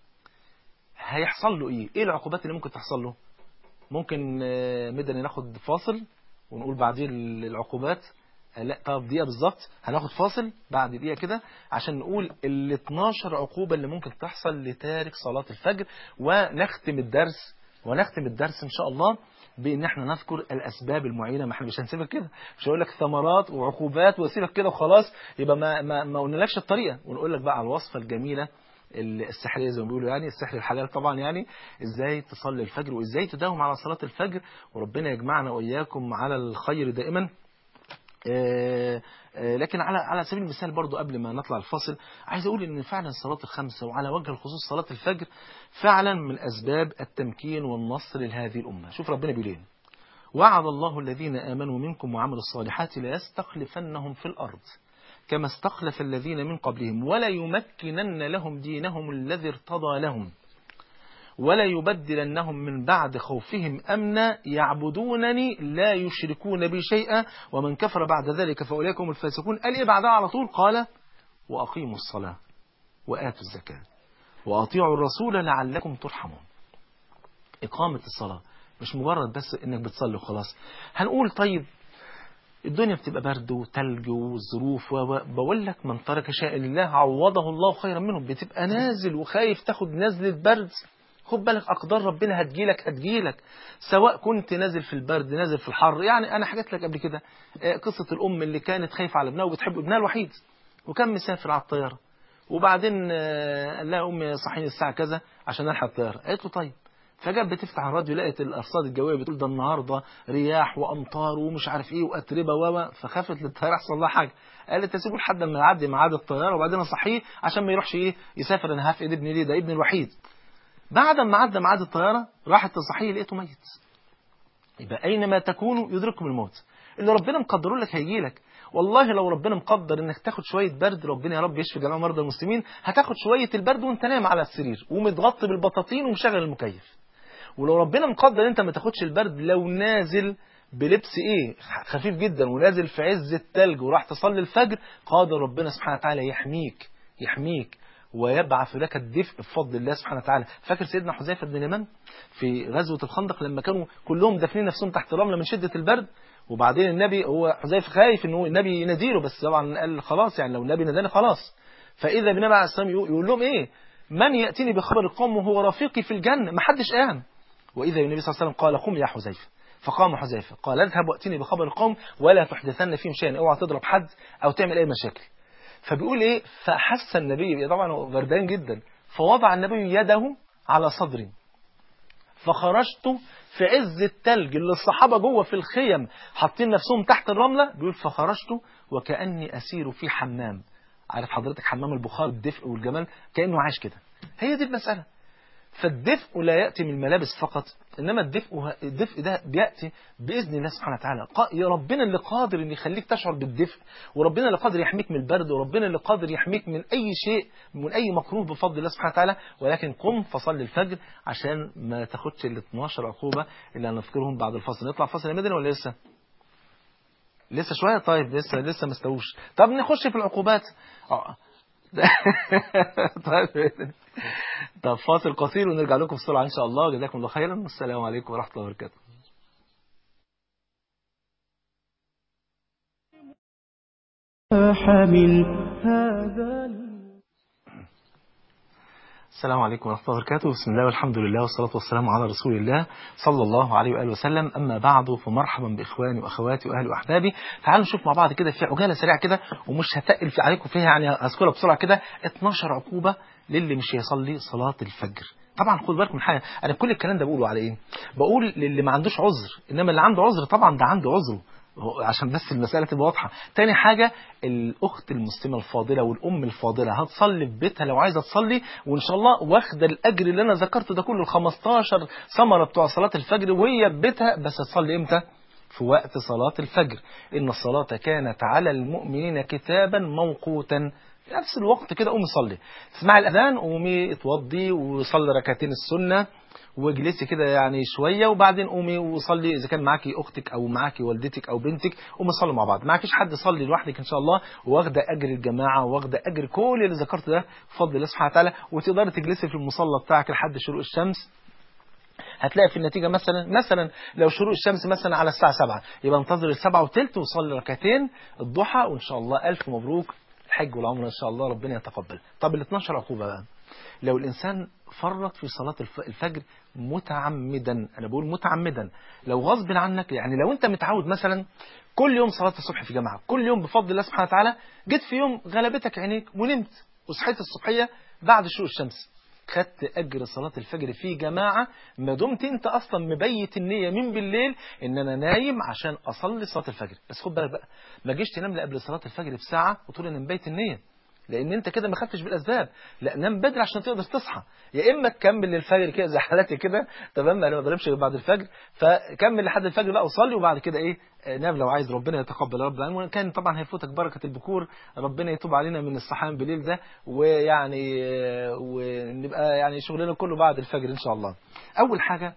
هيحصل له ايه ايه العقوبات اللي ممكن تحصل له ممكن مدني ناخد فاصل ونقول بعدين العقوبات لا طب دقيقه بالظبط هناخد فاصل بعد دقيقه كده عشان نقول ال 12 عقوبه اللي ممكن تحصل لتارك صلاه الفجر ونختم الدرس ونختم الدرس ان شاء الله بان احنا نذكر الاسباب المعينه ما احنا مش هنسيبك كده مش هقول لك ثمرات وعقوبات واسيبك كده وخلاص يبقى ما ما, ما قلنالكش الطريقه ونقول لك بقى على الوصفه الجميله السحرية زي ما بيقولوا يعني السحر الحلال طبعا يعني ازاي تصلي الفجر وازاي تداوم على صلاة الفجر وربنا يجمعنا وإياكم على الخير دائما آآ آآ لكن على على سبيل المثال برضو قبل ما نطلع الفاصل عايز اقول ان فعلا صلاه الخمسه وعلى وجه الخصوص صلاه الفجر فعلا من اسباب التمكين والنصر لهذه الامه شوف ربنا بيقول ايه وعد الله الذين امنوا منكم وعملوا الصالحات ليستخلفنهم في الارض كما استخلف الذين من قبلهم ولا يمكنن لهم دينهم الذي ارتضى لهم ولا يبدلنهم من بعد خوفهم أمنا يعبدونني لا يشركون بي شيئا ومن كفر بعد ذلك فأولئك هم الفاسقون قال إيه بعدها على طول قال وأقيموا الصلاة وآتوا الزكاة وأطيعوا الرسول لعلكم ترحمون إقامة الصلاة مش مجرد بس إنك بتصلي وخلاص هنقول طيب الدنيا بتبقى برد وتلج والظروف وبقول لك من ترك شيء لله عوضه الله خيرا منه بتبقى نازل وخايف تاخد نزلة برد خد بالك أقدار ربنا هتجيلك هتجيلك سواء كنت نازل في البرد نازل في الحر يعني أنا حكيت لك قبل كده قصة الأم اللي كانت خايفة على ابنها وبتحب ابنها الوحيد وكان مسافر على الطيارة وبعدين قال لها أمي صحيني الساعة كذا عشان ألحق الطيارة قالت له طيب فجأة بتفتح الراديو لقيت الأرصاد الجوية بتقول ده النهاردة رياح وأمطار ومش عارف إيه وأتربة و فخافت للطيارة يحصل لها حاجة قالت تسيبه لحد ما يعدي ميعاد الطيارة وبعدين أصحيه عشان ما يروحش إيه يسافر أنا هفقد ابني ليه ده ابني الوحيد بعد ما عدى ميعاد الطيارة راحت تصحيه لقيته ميت يبقى أينما تكونوا يدرككم الموت اللي ربنا مقدره لك هيجي لك والله لو ربنا مقدر انك تاخد شويه برد ربنا يا رب يشفي جميع مرضى المسلمين هتاخد شويه البرد وانت نايم على السرير ومتغطي بالبطاطين ومشغل المكيف ولو ربنا مقدر انت ما تاخدش البرد لو نازل بلبس ايه خفيف جدا ونازل في عز التلج وراح تصلي الفجر قادر ربنا سبحانه وتعالى يحميك يحميك ويبعث لك الدفء بفضل الله سبحانه وتعالى فاكر سيدنا حذيفه بن اليمان في غزوه الخندق لما كانوا كلهم دافنين نفسهم تحت رمله من شده البرد وبعدين النبي هو حذيفه خايف انه النبي يناديله بس طبعا قال خلاص يعني لو النبي ناداني خلاص فاذا بالنبي عليه الصلاه والسلام يقول لهم ايه من ياتيني بخبر القوم وهو رفيقي في الجنه ما حدش قام واذا النبي صلى الله عليه وسلم قال قم يا حذيفه فقام حذيفه قال اذهب واتني بخبر القوم ولا تحدثن فيهم شيئا اوعى تضرب حد او تعمل اي مشاكل فبيقول ايه فاحس النبي طبعا هو بردان جدا فوضع النبي يده على صدري فخرجت في عز التلج اللي الصحابه جوه في الخيم حاطين نفسهم تحت الرمله بيقول فخرجت وكاني اسير في حمام عارف حضرتك حمام البخار الدفء والجمال كانه عايش كده هي دي المساله فالدفء لا يأتي من الملابس فقط إنما الدفء الدفء ده بيأتي بإذن الله سبحانه وتعالى يا ربنا اللي قادر إن يخليك تشعر بالدفء وربنا اللي قادر يحميك من البرد وربنا اللي قادر يحميك من أي شيء من أي مكروه بفضل الله سبحانه وتعالى ولكن قم فصل الفجر عشان ما تاخدش ال 12 عقوبة اللي هنذكرهم بعد الفصل نطلع فصل يا مدني ولا لسه؟ لسه شوية طيب لسه لسه ما استووش طب نخش في العقوبات اه طيب طب فاصل قصير ونرجع لكم بسرعة إن شاء الله جزاكم الله خيرا والسلام عليكم ورحمة الله وبركاته من هذا السلام عليكم ورحمة الله وبركاته بسم الله والحمد لله والصلاة والسلام على رسول الله صلى الله عليه وآله وسلم أما بعد فمرحبا بإخواني وأخواتي وأهلي وأحبابي تعالوا نشوف مع بعض كده في عجالة سريعة كده ومش هتقل في عليكم فيها يعني هذكرها بسرعة كده 12 عقوبة للي مش هيصلي صلاة الفجر طبعا خد بالك من حاجة أنا كل الكلام ده بقوله على إيه بقول للي ما عندوش عذر إنما اللي عنده عذر طبعا ده عنده عذره عشان بس المسألة تبقى واضحة تاني حاجة الأخت المسلمة الفاضلة والأم الفاضلة هتصلي في بيتها لو عايزة تصلي وإن شاء الله واخدة الأجر اللي أنا ذكرته ده كله ال 15 ثمرة بتوع صلاة الفجر وهي في بيتها بس تصلي إمتى؟ في وقت صلاة الفجر إن الصلاة كانت على المؤمنين كتابا موقوتا في نفس الوقت كده قومي صلي اسمعي الأذان قومي اتوضي وصلي ركعتين السنة واجلسي كده يعني شويه وبعدين قومي وصلي اذا كان معاكي اختك او معاكي والدتك او بنتك قومي صلوا مع بعض معكيش حد صلي لوحدك ان شاء الله واخده اجر الجماعه واخده اجر كل اللي ذكرته ده بفضل الله سبحانه وتعالى وتقدري تجلسي في المصلى بتاعك لحد شروق الشمس هتلاقي في النتيجة مثلا مثلا لو شروق الشمس مثلا على الساعة 7 يبقى انتظر السبعة وثلث وصلي ركعتين الضحى وإن شاء الله ألف مبروك الحج والعمرة إن شاء الله ربنا يتقبل طب ال 12 عقوبة بقى لو الإنسان فرط في صلاة الفجر متعمدا أنا بقول متعمدا لو غصب عنك يعني لو أنت متعود مثلا كل يوم صلاة الصبح في جماعة كل يوم بفضل الله سبحانه وتعالى جيت في يوم غلبتك عينيك ونمت وصحيت الصبحية بعد شروق الشمس خدت أجر صلاة الفجر في جماعة ما دمت أنت أصلا مبيت النية من بالليل إن أنا نايم عشان أصلي صلاة الفجر بس خد بالك بقى ما جيش تنام قبل صلاة الفجر بساعة وتقول أنا مبيت النية لان انت كده ما خدتش بالاسباب لا نام بدري عشان تقدر تصحى يا اما تكمل للفجر كده زي حالاتي كده تمام انا ما بضربش غير بعد الفجر فكمل لحد الفجر بقى وصلي وبعد كده ايه نام لو عايز ربنا يتقبل يا رب العالمين كان طبعا هيفوتك بركه البكور ربنا يتوب علينا من الصحيان بالليل ده ويعني ونبقى يعني شغلنا كله بعد الفجر ان شاء الله اول حاجه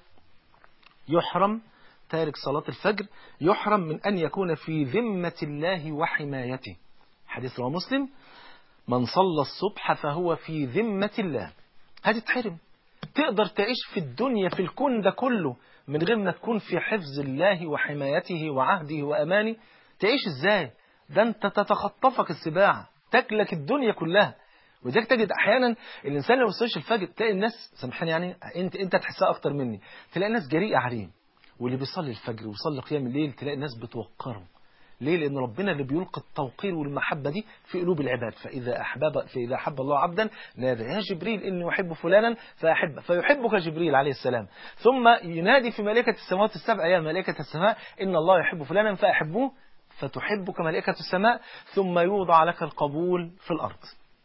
يحرم تارك صلاه الفجر يحرم من ان يكون في ذمه الله وحمايته حديث رواه مسلم من صلى الصبح فهو في ذمة الله هتتحرم تقدر تعيش في الدنيا في الكون ده كله من غير ما تكون في حفظ الله وحمايته وعهده وأمانه تعيش ازاي ده انت تتخطفك السباع تاكلك الدنيا كلها وذلك تجد احيانا الانسان لو وصلش الفجر تلاقي الناس سامحني يعني انت انت تحسها اكتر مني تلاقي الناس جريئه عليه واللي بيصلي الفجر ويصلي قيام الليل تلاقي الناس بتوقره ليه؟ لأن ربنا اللي بيلقي التوقير والمحبة دي في قلوب العباد فإذا أحبب فإذا أحب الله عبدا نادى يا جبريل إني أحب فلانا فأحب فيحبك جبريل عليه السلام ثم ينادي في ملائكة السماوات السبع يا ملائكة السماء إن الله يحب فلانا فأحبوه فتحبك ملائكة السماء ثم يوضع لك القبول في الأرض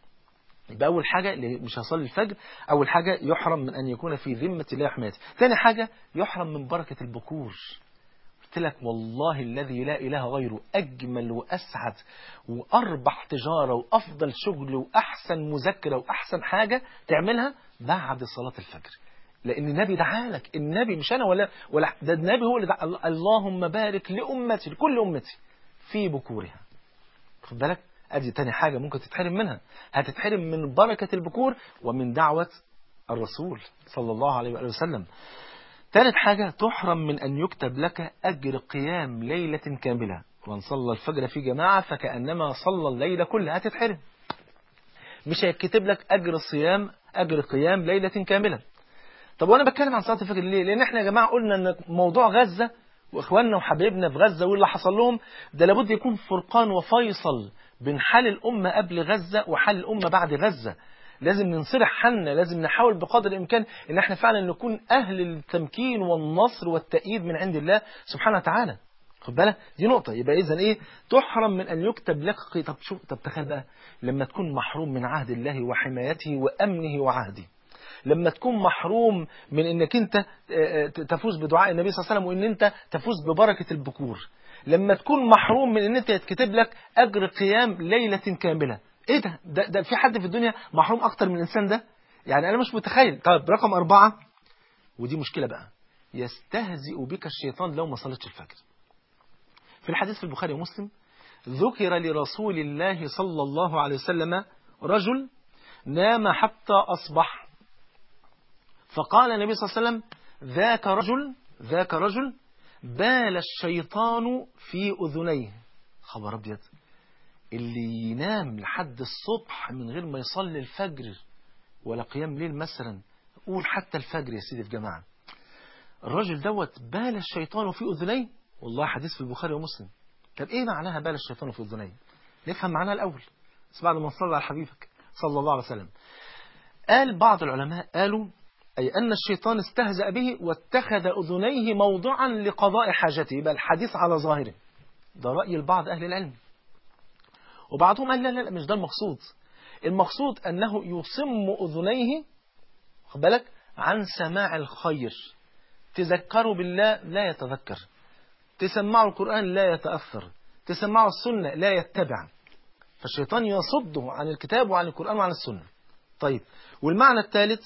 يبقى أول حاجة اللي مش هيصلي الفجر أول حاجة يحرم من أن يكون في ذمة الله وحمايته ثاني حاجة يحرم من بركة البكور قلت لك والله الذي لا إله غيره أجمل وأسعد وأربح تجارة وأفضل شغل وأحسن مذاكرة وأحسن حاجة تعملها بعد صلاة الفجر لان النبي دعا لك النبي مش انا ولا ولا ده النبي هو اللي دعا اللهم بارك لامتي لكل امتي في بكورها خد بالك ادي تاني حاجه ممكن تتحرم منها هتتحرم من بركه البكور ومن دعوه الرسول صلى الله عليه وآله وسلم ثالث حاجة تحرم من أن يكتب لك أجر قيام ليلة كاملة وان صلى الفجر في جماعة فكأنما صلى الليلة كلها هتتحرم مش هيتكتب لك أجر الصيام أجر قيام ليلة كاملة طب وأنا بتكلم عن صلاة الفجر ليه؟ لأن احنا يا جماعة قلنا أن موضوع غزة وإخواننا وحبايبنا في غزة واللي حصل لهم ده لابد يكون فرقان وفيصل بين حال الأمة قبل غزة وحال الأمة بعد غزة لازم ننصلح حالنا لازم نحاول بقدر الإمكان إن احنا فعلا نكون أهل التمكين والنصر والتأييد من عند الله سبحانه وتعالى خد بالك دي نقطة يبقى إذا إيه تحرم من أن يكتب لك قي- طب شوف طب تخيل بقى لما تكون محروم من عهد الله وحمايته وأمنه وعهده لما تكون محروم من انك انت آه، آه، تفوز بدعاء النبي صلى الله عليه وسلم وان انت تفوز ببركة البكور لما تكون محروم من ان انت يتكتب لك اجر قيام ليلة كاملة ايه ده ده, ده في حد في الدنيا محروم اكتر من الانسان ده يعني انا مش متخيل طيب رقم اربعة ودي مشكلة بقى يستهزئ بك الشيطان لو ما صليتش الفجر في الحديث في البخاري ومسلم ذكر لرسول الله صلى الله عليه وسلم رجل نام حتى أصبح فقال النبي صلى الله عليه وسلم ذاك رجل ذاك رجل بال الشيطان في أذنيه خبر أبيض اللي ينام لحد الصبح من غير ما يصلي الفجر ولا قيام ليل مثلا قول حتى الفجر يا سيدي الجماعة الرجل دوت بال الشيطان في أذنيه والله حديث في البخاري ومسلم طب ايه معناها بال الشيطان في أذنيه نفهم معناها الأول بس بعد ما نصلي على حبيبك صلى الله عليه وسلم قال بعض العلماء قالوا أي أن الشيطان استهزأ به واتخذ أذنيه موضعا لقضاء حاجته يبقى الحديث على ظاهره ده رأي البعض أهل العلم وبعضهم قال لا لا لا مش ده المقصود المقصود أنه يصم أذنيه خد بالك عن سماع الخير تذكروا بالله لا يتذكر تسمعوا القرآن لا يتأثر تسمعوا السنة لا يتبع فالشيطان يصده عن الكتاب وعن القرآن وعن السنة طيب والمعنى الثالث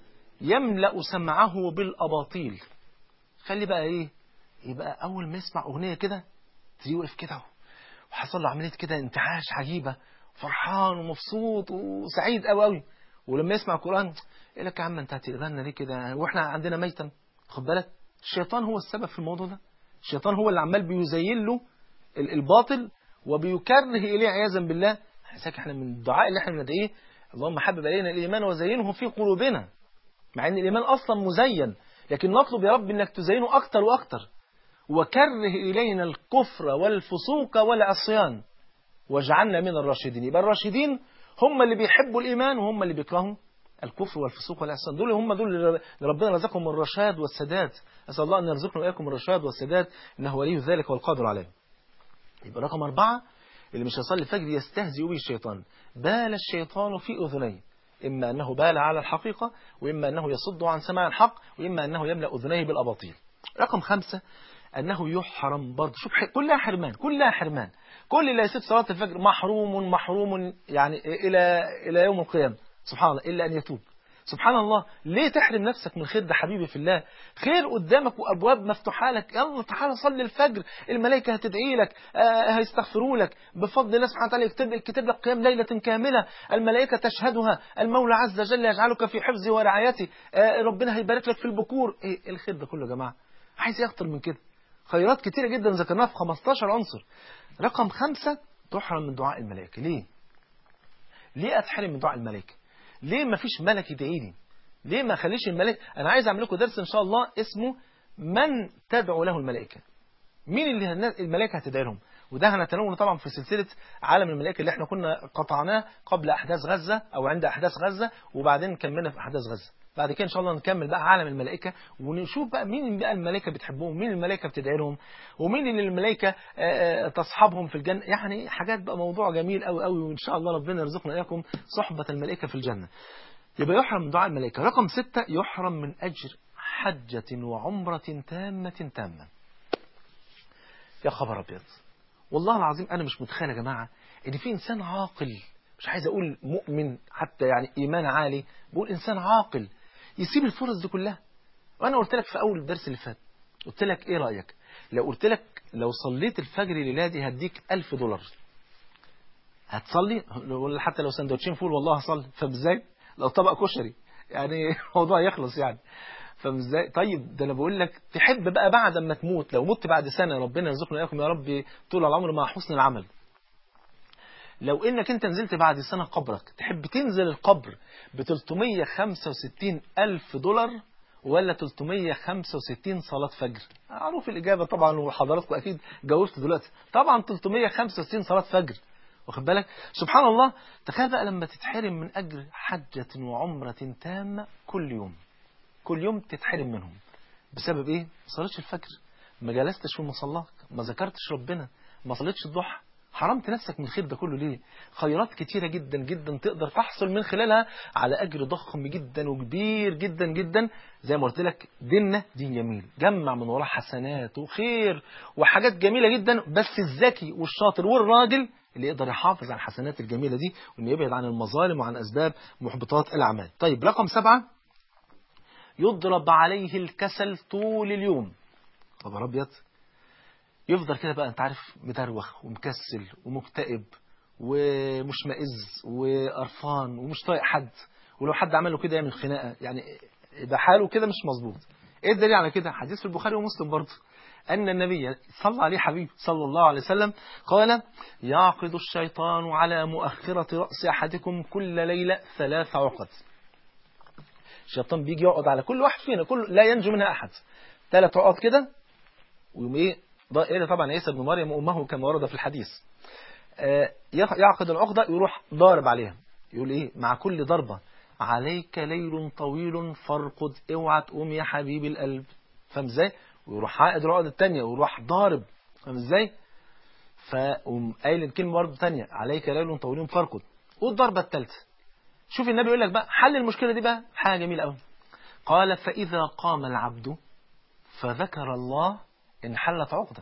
يملأ سمعه بالأباطيل خلي بقى ايه يبقى أول ما يسمع أغنية كده تلاقيه وقف كده وحصل له عملية كده انتعاش عجيبة فرحان ومبسوط وسعيد قوي قوي ولما يسمع القرآن يقول لك يا عم انت هتقبلنا ليه كده واحنا عندنا ميتا خد بالك الشيطان هو السبب في الموضوع ده الشيطان هو اللي عمال بيزين له ال- الباطل وبيكره إليه عياذا بالله حساك احنا من الدعاء اللي احنا بندعيه اللهم حبب إلينا الإيمان وزينه في قلوبنا مع ان الإيمان أصلا مزين لكن نطلب يا رب انك تزينه أكتر وأكتر وكره إلينا الكفر والفسوق والعصيان واجعلنا من الراشدين يبقى الراشدين هم اللي بيحبوا الإيمان وهم اللي بيكرهوا الكفر والفسوق والعصيان دول هم دول اللي ربنا رزقهم الرشاد والسداد أسأل الله أن يرزقنا وإياكم الرشاد والسداد إنه ولي ذلك والقادر عليه يبقى رقم أربعة اللي مش هيصلي الفجر يستهزئ به الشيطان بال الشيطان في أذنيه إما أنه بال على الحقيقة وإما أنه يصد عن سماع الحق وإما أنه يملأ أذنيه بالأباطيل رقم خمسة أنه يحرم برضه شوف ح- كلها حرمان كلها حرمان كل اللي يسيب صلاة الفجر محروم محروم يعني إلى إلى يوم القيامة سبحان الله إلا أن يتوب سبحان الله ليه تحرم نفسك من الخير ده حبيبي في الله خير قدامك وأبواب مفتوحة لك يلا تعالى صلي الفجر الملائكة هتدعي لك آه هيستغفروا لك بفضل الله سبحانه وتعالى يكتب يكتب لك قيام ليلة كاملة الملائكة تشهدها المولى عز وجل يجعلك في حفظه ورعايته آه ربنا هيبارك لك في البكور ايه الخير ده كله يا جماعة عايز ايه اكتر من كده خيرات كتيرة جدا ذكرناها في 15 عنصر رقم خمسة تحرم من دعاء الملائكة ليه ليه اتحرم من دعاء الملائكة ليه ما فيش ملك يدعي لي ليه ما خليش الملائكة انا عايز اعمل لكم درس ان شاء الله اسمه من تدعو له الملائكة مين اللي الناس- الملائكة هتدعي لهم وده هنتناوله طبعا في سلسلة عالم الملائكة اللي احنا كنا قطعناه قبل أحداث غزة أو عند أحداث غزة وبعدين كملنا في أحداث غزة بعد كده إن شاء الله نكمل بقى عالم الملائكة ونشوف بقى مين بقى الملائكة بتحبهم مين الملائكة بتدعي لهم ومين اللي الملائكة آه، آه، تصحبهم في الجنة يعني حاجات بقى موضوع جميل قوي قوي وإن شاء الله ربنا يرزقنا إياكم صحبة الملائكة في الجنة يبقى يحرم من دعاء الملائكة رقم ستة يحرم من أجر حجة وعمرة تامة تامة يا خبر أبيض والله العظيم أنا مش متخيل يا جماعة إن في إنسان عاقل مش عايز أقول مؤمن حتى يعني إيمان عالي بقول إنسان عاقل يسيب الفرص دي كلها وانا قلت لك في اول الدرس اللي فات قلت لك ايه رايك لو قلت لك لو صليت الفجر الليله دي هديك 1000 دولار هتصلي ولا حتى لو سندوتشين فول والله هصلي فازاي لو طبق كشري يعني الموضوع يخلص يعني فازاي طيب ده انا بقول لك تحب بقى بعد ما تموت لو مت بعد سنه ربنا يرزقنا اياكم يا رب طول العمر مع حسن العمل لو انك انت نزلت بعد سنه قبرك تحب تنزل القبر ب 365 الف دولار ولا 365 صلاة فجر معروف الإجابة طبعا وحضراتكم أكيد جاوبت دلوقتي طبعا 365 صلاة فجر واخد بالك سبحان الله تخيل بقى لما تتحرم من أجر حجة وعمرة تامة كل يوم كل يوم تتحرم منهم بسبب إيه؟ ما صليتش الفجر ما جلستش في مصلاك ما ذكرتش ربنا ما صليتش الضحى حرمت نفسك من الخير ده كله ليه خيرات كتيرة جدا جدا تقدر تحصل من خلالها على أجر ضخم جدا وكبير جدا جدا زي ما قلت لك ديننا دين جميل جمع من وراه حسنات وخير وحاجات جميلة جدا بس الذكي والشاطر والراجل اللي يقدر يحافظ على الحسنات الجميلة دي وانه يبعد عن المظالم وعن أسباب محبطات الأعمال طيب رقم سبعة يضرب عليه الكسل طول اليوم خبر أبيض يفضل كده بقى انت عارف مدروخ ومكسل ومكتئب ومشمئز وقرفان ومش طايق حد ولو حد عمل له كده يعمل خناقه يعني يبقى حاله كده مش مظبوط ايه الدليل على كده حديث في البخاري ومسلم برضه ان النبي صلى عليه حبيب صلى الله عليه وسلم قال يعقد الشيطان على مؤخرة رأس أحدكم كل ليلة ثلاث عقد الشيطان بيجي يقعد على كل واحد فينا كل لا ينجو منها أحد ثلاث عقد كده ويقوم ايه إيه طبعا عيسى بن مريم وامه كما ورد في الحديث يعقد العقدة يروح ضارب عليها يقول ايه مع كل ضربة عليك ليل طويل فارقد اوعى تقوم يا حبيب القلب فاهم ازاي ويروح عائد العقدة الثانية ويروح ضارب فاهم ازاي فقوم قايل الكلمة برضه ثانية عليك ليل طويل فارقد والضربة الثالثة شوف النبي يقول لك بقى حل المشكلة دي بقى حاجة جميلة قوي قال فإذا قام العبد فذكر الله انحلت عقدة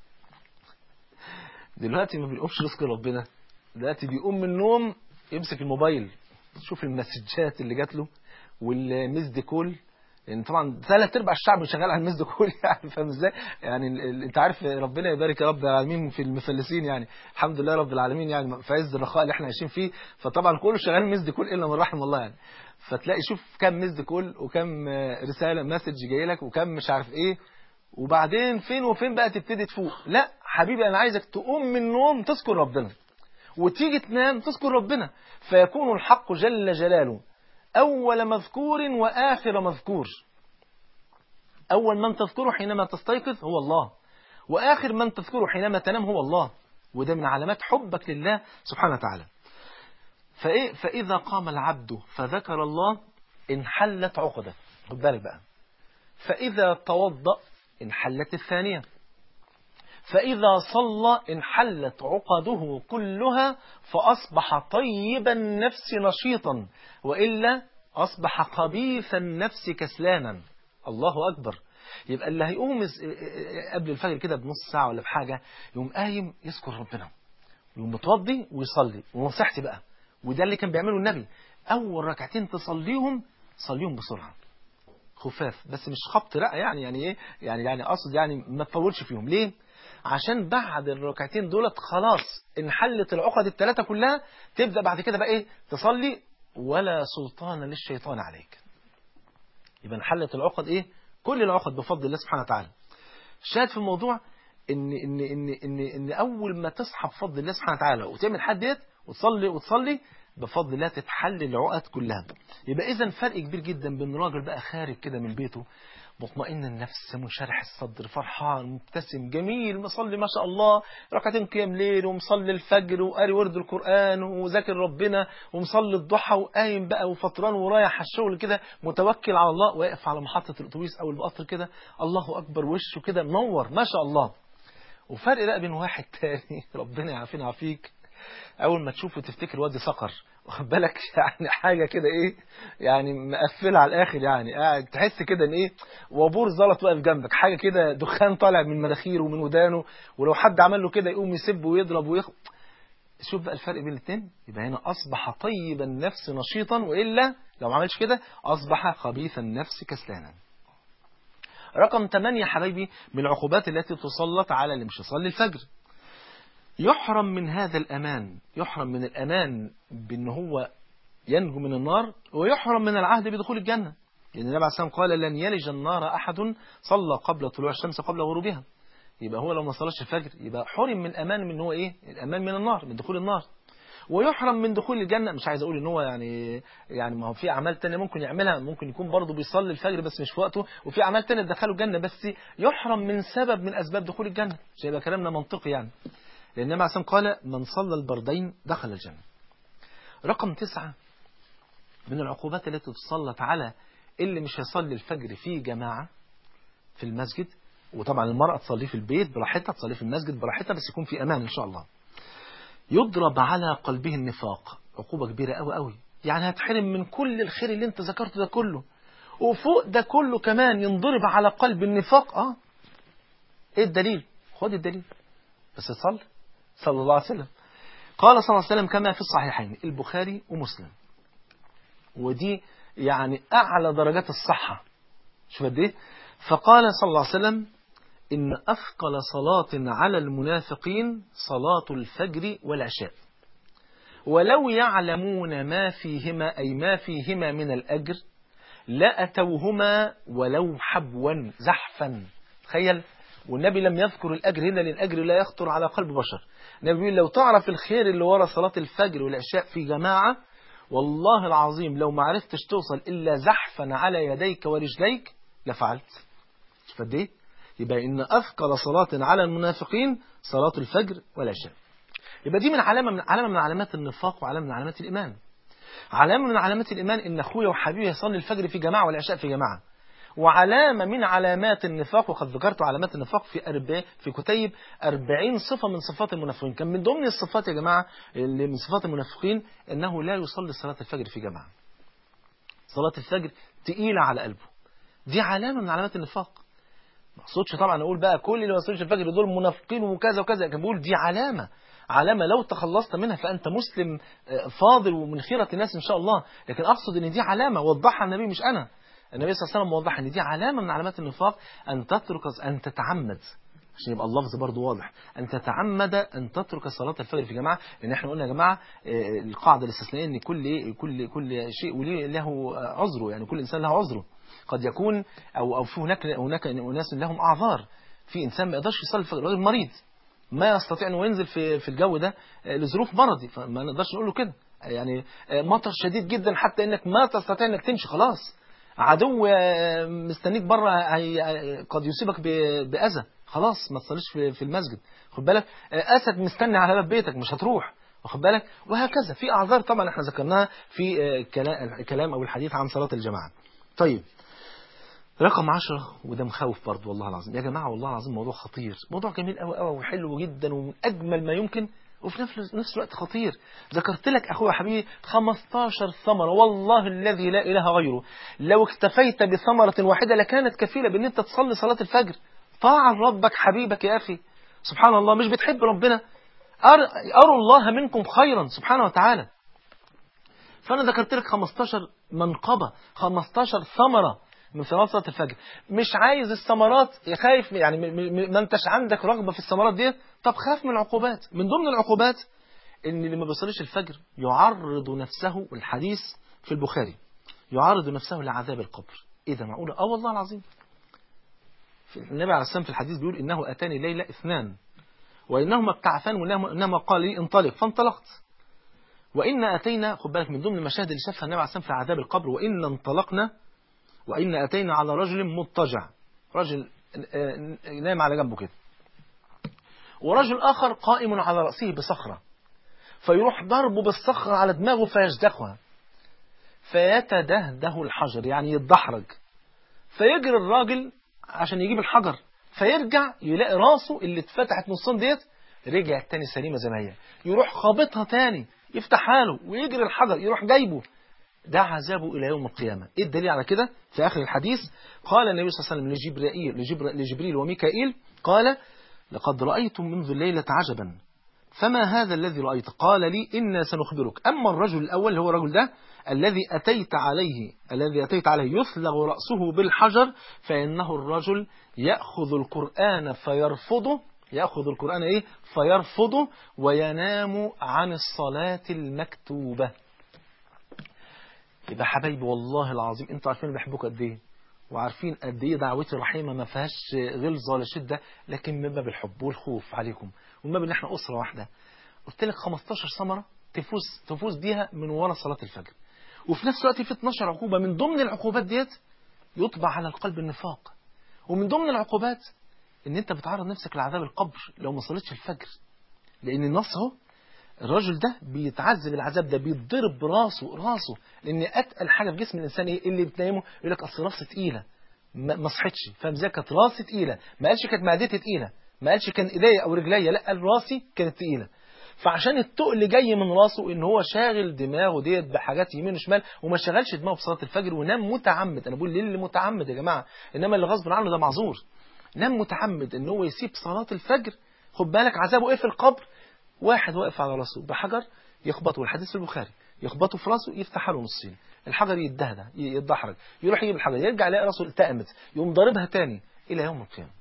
دلوقتي ما بيقومش رزق ربنا دلوقتي بيقوم من النوم يمسك الموبايل شوف المسجات اللي جات له والمسد كول لان طبعا ثلاث ارباع الشعب شغال على المسد كول يعني فاهم ازاي؟ يعني انت عارف ربنا يبارك يا رب العالمين في المفلسين يعني الحمد لله رب العالمين يعني في عز الرخاء اللي احنا عايشين فيه فطبعا كله شغال مسد كول الا من رحم الله يعني فتلاقي شوف كم مسد كول وكم رساله مسج جاي لك وكم مش عارف ايه وبعدين فين وفين بقى تبتدي تفوق لا حبيبي انا عايزك تقوم من النوم تذكر ربنا وتيجي تنام تذكر ربنا فيكون الحق جل جلاله اول مذكور واخر مذكور اول من تذكره حينما تستيقظ هو الله واخر من تذكره حينما تنام هو الله وده من علامات حبك لله سبحانه وتعالى فإيه فإذا قام العبد فذكر الله انحلت عقده خد بالك بقى فإذا توضأ انحلت الثانية فإذا صلى انحلت عقده كلها فأصبح طيب النفس نشيطا وإلا أصبح خبيث النفس كسلانا الله أكبر يبقى اللي هيقوم قبل الفجر كده بنص ساعة ولا بحاجة يقوم قايم يذكر ربنا يقوم متوضي ويصلي ونصيحتي بقى وده اللي كان بيعمله النبي أول ركعتين تصليهم صليهم بسرعة خفاف بس مش خبط لا يعني يعني ايه يعني يعني اقصد يعني ما تطولش فيهم ليه عشان بعد الركعتين دولت خلاص انحلت العقد الثلاثه كلها تبدا بعد كده بقى ايه تصلي ولا سلطان للشيطان عليك يبقى انحلت العقد ايه كل العقد بفضل الله سبحانه وتعالى الشاهد في الموضوع ان ان ان ان ان اول ما تصحى بفضل الله سبحانه وتعالى وتعمل حد ديت وتصلي وتصلي بفضل الله تتحل العقد كلها يبقى اذا فرق كبير جدا بين راجل بقى خارج كده من بيته مطمئن النفس منشرح الصدر فرحان مبتسم جميل مصلي ما شاء الله ركعتين قيام ليل ومصلي الفجر وقاري ورد القرآن وذاكر ربنا ومصلي الضحى وقايم بقى وفطران ورايح على الشغل كده متوكل على الله واقف على محطة الأتوبيس أو القطر كده الله أكبر وشه كده منور ما شاء الله وفرق بقى بين واحد تاني ربنا يعافينا ويعافيك اول ما تشوفه تفتكر وادي صقر واخد بالك يعني حاجه كده ايه يعني مقفله على الاخر يعني قاعد تحس كده ان ايه وابور زلط واقف جنبك حاجه كده دخان طالع من مناخيره ومن ودانه ولو حد عمل له كده يقوم يسب ويضرب ويخ شوف بقى الفرق بين الاثنين يبقى هنا اصبح طيب النفس نشيطا والا لو ما عملش كده اصبح خبيث النفس كسلانا رقم 8 يا حبايبي من العقوبات التي تسلط على اللي مش يصلي الفجر يحرم من هذا الأمان يحرم من الأمان بأن هو ينجو من النار ويحرم من العهد بدخول الجنة لأن النبي عليه الصلاة والسلام قال لن يلج النار أحد صلى قبل طلوع الشمس قبل غروبها يبقى هو لو ما صلاش الفجر يبقى حرم من أمان من هو إيه الأمان من النار من دخول النار ويحرم من دخول الجنة مش عايز أقول إن هو يعني يعني ما هو في أعمال تانية ممكن يعملها ممكن يكون برضه بيصلي الفجر بس مش في وقته وفي أعمال تانية تدخله الجنة بس يحرم من سبب من أسباب دخول الجنة عشان يبقى كلامنا منطقي يعني لأن النبي عليه قال من صلى البردين دخل الجنة رقم تسعة من العقوبات التي تسلط على اللي مش هيصلي الفجر في جماعة في المسجد وطبعا المرأة تصلي في البيت براحتها تصلي في المسجد براحتها بس يكون في أمان إن شاء الله يضرب على قلبه النفاق عقوبة كبيرة قوي قوي يعني هتحرم من كل الخير اللي انت ذكرته ده كله وفوق ده كله كمان ينضرب على قلب النفاق اه ايه الدليل خد الدليل بس تصلي صلى الله عليه وسلم قال صلى الله عليه وسلم كما في الصحيحين البخاري ومسلم ودي يعني أعلى درجات الصحة شوف قد ايه فقال صلى الله عليه وسلم إن أثقل صلاة على المنافقين صلاة الفجر والعشاء ولو يعلمون ما فيهما أي ما فيهما من الأجر لأتوهما ولو حبوا زحفا تخيل والنبي لم يذكر الأجر هنا لأن الأجر لا يخطر على قلب بشر النبي بيقول لو تعرف الخير اللي ورا صلاة الفجر والعشاء في جماعة والله العظيم لو ما عرفتش توصل إلا زحفا على يديك ورجليك لفعلت شوف قد ايه يبقى إن أثقل صلاة على المنافقين صلاة الفجر والعشاء يبقى دي من علامة من علامة من علامات النفاق وعلامة من علامات الإيمان علامة من علامات الإيمان إن أخويا وحبيبي يصلي الفجر في جماعة والعشاء في جماعة وعلامة من علامات النفاق وقد ذكرت علامات النفاق في أربع في كتيب أربعين صفة من صفات المنافقين كان من ضمن الصفات يا جماعة اللي من صفات المنافقين أنه لا يصلي صلاة الفجر في جماعة صلاة الفجر تقيلة على قلبه دي علامة من علامات النفاق ما اقصدش طبعا اقول بقى كل اللي ما يصليش الفجر دول منافقين وكذا وكذا كان بقول دي علامة علامة لو تخلصت منها فأنت مسلم فاضل ومن خيرة الناس إن شاء الله لكن أقصد أن دي علامة وضحها النبي مش أنا النبي صلى الله عليه وسلم وضح أن دي علامة من علامات النفاق أن تترك أن تتعمد عشان يبقى اللفظ برضه واضح أن تتعمد أن تترك صلاة الفجر في جماعة لأن احنا قلنا يا جماعة القاعدة الاستثنائية أن كل كل كل شيء وليه له عذره يعني كل إنسان له عذره قد يكون أو أو في هناك هناك أناس لهم أعذار في إنسان ما يقدرش يصلي الفجر راجل مريض ما يستطيع أنه ينزل في في الجو ده لظروف مرضي فما نقدرش نقول له كده يعني مطر شديد جدا حتى انك ما تستطيع انك تمشي خلاص عدو مستنيك بره قد يصيبك بأذى خلاص ما تصليش في في المسجد خد بالك أسد مستني على باب بيتك مش هتروح واخد بالك وهكذا في أعذار طبعا احنا ذكرناها في الكلام أو الحديث عن صلاة الجماعة طيب رقم عشرة وده مخوف برضه والله العظيم يا جماعة والله العظيم موضوع خطير موضوع جميل قوي قوي وحلو جدا ومن أجمل ما يمكن وفي نفس نفس الوقت خطير ذكرت لك أخويا حبيبي 15 ثمرة والله الذي لا إله غيره لو اكتفيت بثمرة واحدة لكانت كفيلة بأن أنت تصلي صلاة الفجر طاعا ربك حبيبك يا أخي سبحان الله مش بتحب ربنا أروا الله منكم خيرا سبحانه وتعالى فأنا ذكرت لك 15 منقبة 15 ثمرة من ثمرات صلاة الفجر مش عايز الثمرات خايف يعني ما انتش عندك رغبة في الثمرات دي طب خاف من العقوبات من ضمن العقوبات ان اللي ما بيصليش الفجر يعرض نفسه والحديث في البخاري يعرض نفسه لعذاب القبر ايه ده معقوله اه والله العظيم النبي عليه السلام في الحديث بيقول انه اتاني ليله اثنان وانهما ابتعثان وانهما قال لي انطلق فانطلقت وان اتينا خد بالك من ضمن المشاهد اللي شافها النبي عليه السلام في عذاب القبر وان انطلقنا وإن أتينا على رجل مضطجع رجل نايم على جنبه كده ورجل آخر قائم على رأسه بصخرة فيروح ضربه بالصخرة على دماغه فيجدخها فيتدهده الحجر يعني يتدحرج فيجري الراجل عشان يجيب الحجر فيرجع يلاقي راسه اللي اتفتحت نصين ديت رجعت تاني سليمة زي ما هي يروح خابطها تاني يفتحها له ويجري الحجر يروح جايبه ده عذابه إلى يوم القيامة إيه الدليل على كده في آخر الحديث قال النبي صلى الله عليه وسلم لجبرائيل لجبر لجبريل وميكائيل قال لقد رأيت منذ الليلة عجبا فما هذا الذي رأيت قال لي إنا سنخبرك أما الرجل الأول اللي هو الرجل ده الذي أتيت عليه الذي أتيت عليه يثلغ رأسه بالحجر فإنه الرجل يأخذ القرآن فيرفضه يأخذ القرآن إيه فيرفضه وينام عن الصلاة المكتوبة يبقى حبايبي والله العظيم انتوا عارفين بحبكم قد ايه وعارفين قد ايه دعوتي رحيمه ما فيهاش غلظه ولا شده لكن من باب الحب والخوف عليكم ومن باب ان احنا اسره واحده قلت لك 15 ثمره تفوز تفوز بيها من ورا صلاه الفجر وفي نفس الوقت في 12 عقوبه من ضمن العقوبات ديت يطبع على القلب النفاق ومن ضمن العقوبات ان انت بتعرض نفسك لعذاب القبر لو ما صليتش الفجر لان النص اهو الراجل ده بيتعذب العذاب ده بيتضرب براسه راسه لان اتقل حاجه في جسم الانسان ايه اللي بتنامه يقول لك اصل راسي تقيله ما ما صحتش فاهم ازاي كانت راسي تقيله ما قالش كانت معدتي تقيله ما قالش كان ايديا او رجليا لا قال راسي كانت تقيله فعشان التقل جاي من راسه ان هو شاغل دماغه ديت بحاجات يمين وشمال وما شغلش دماغه في صلاه الفجر ونام متعمد انا بقول للي متعمد يا جماعه انما اللي غصب عنه ده معذور نام متعمد ان هو يسيب صلاه الفجر خد بالك عذابه ايه في القبر واحد واقف على راسه بحجر يخبطه الحديث في البخاري يخبطه في راسه يفتح له نصين الحجر يدهدى يتدحرج يروح يجيب الحجر يرجع يلاقي راسه التأمت يقوم ضاربها تاني الى يوم القيامه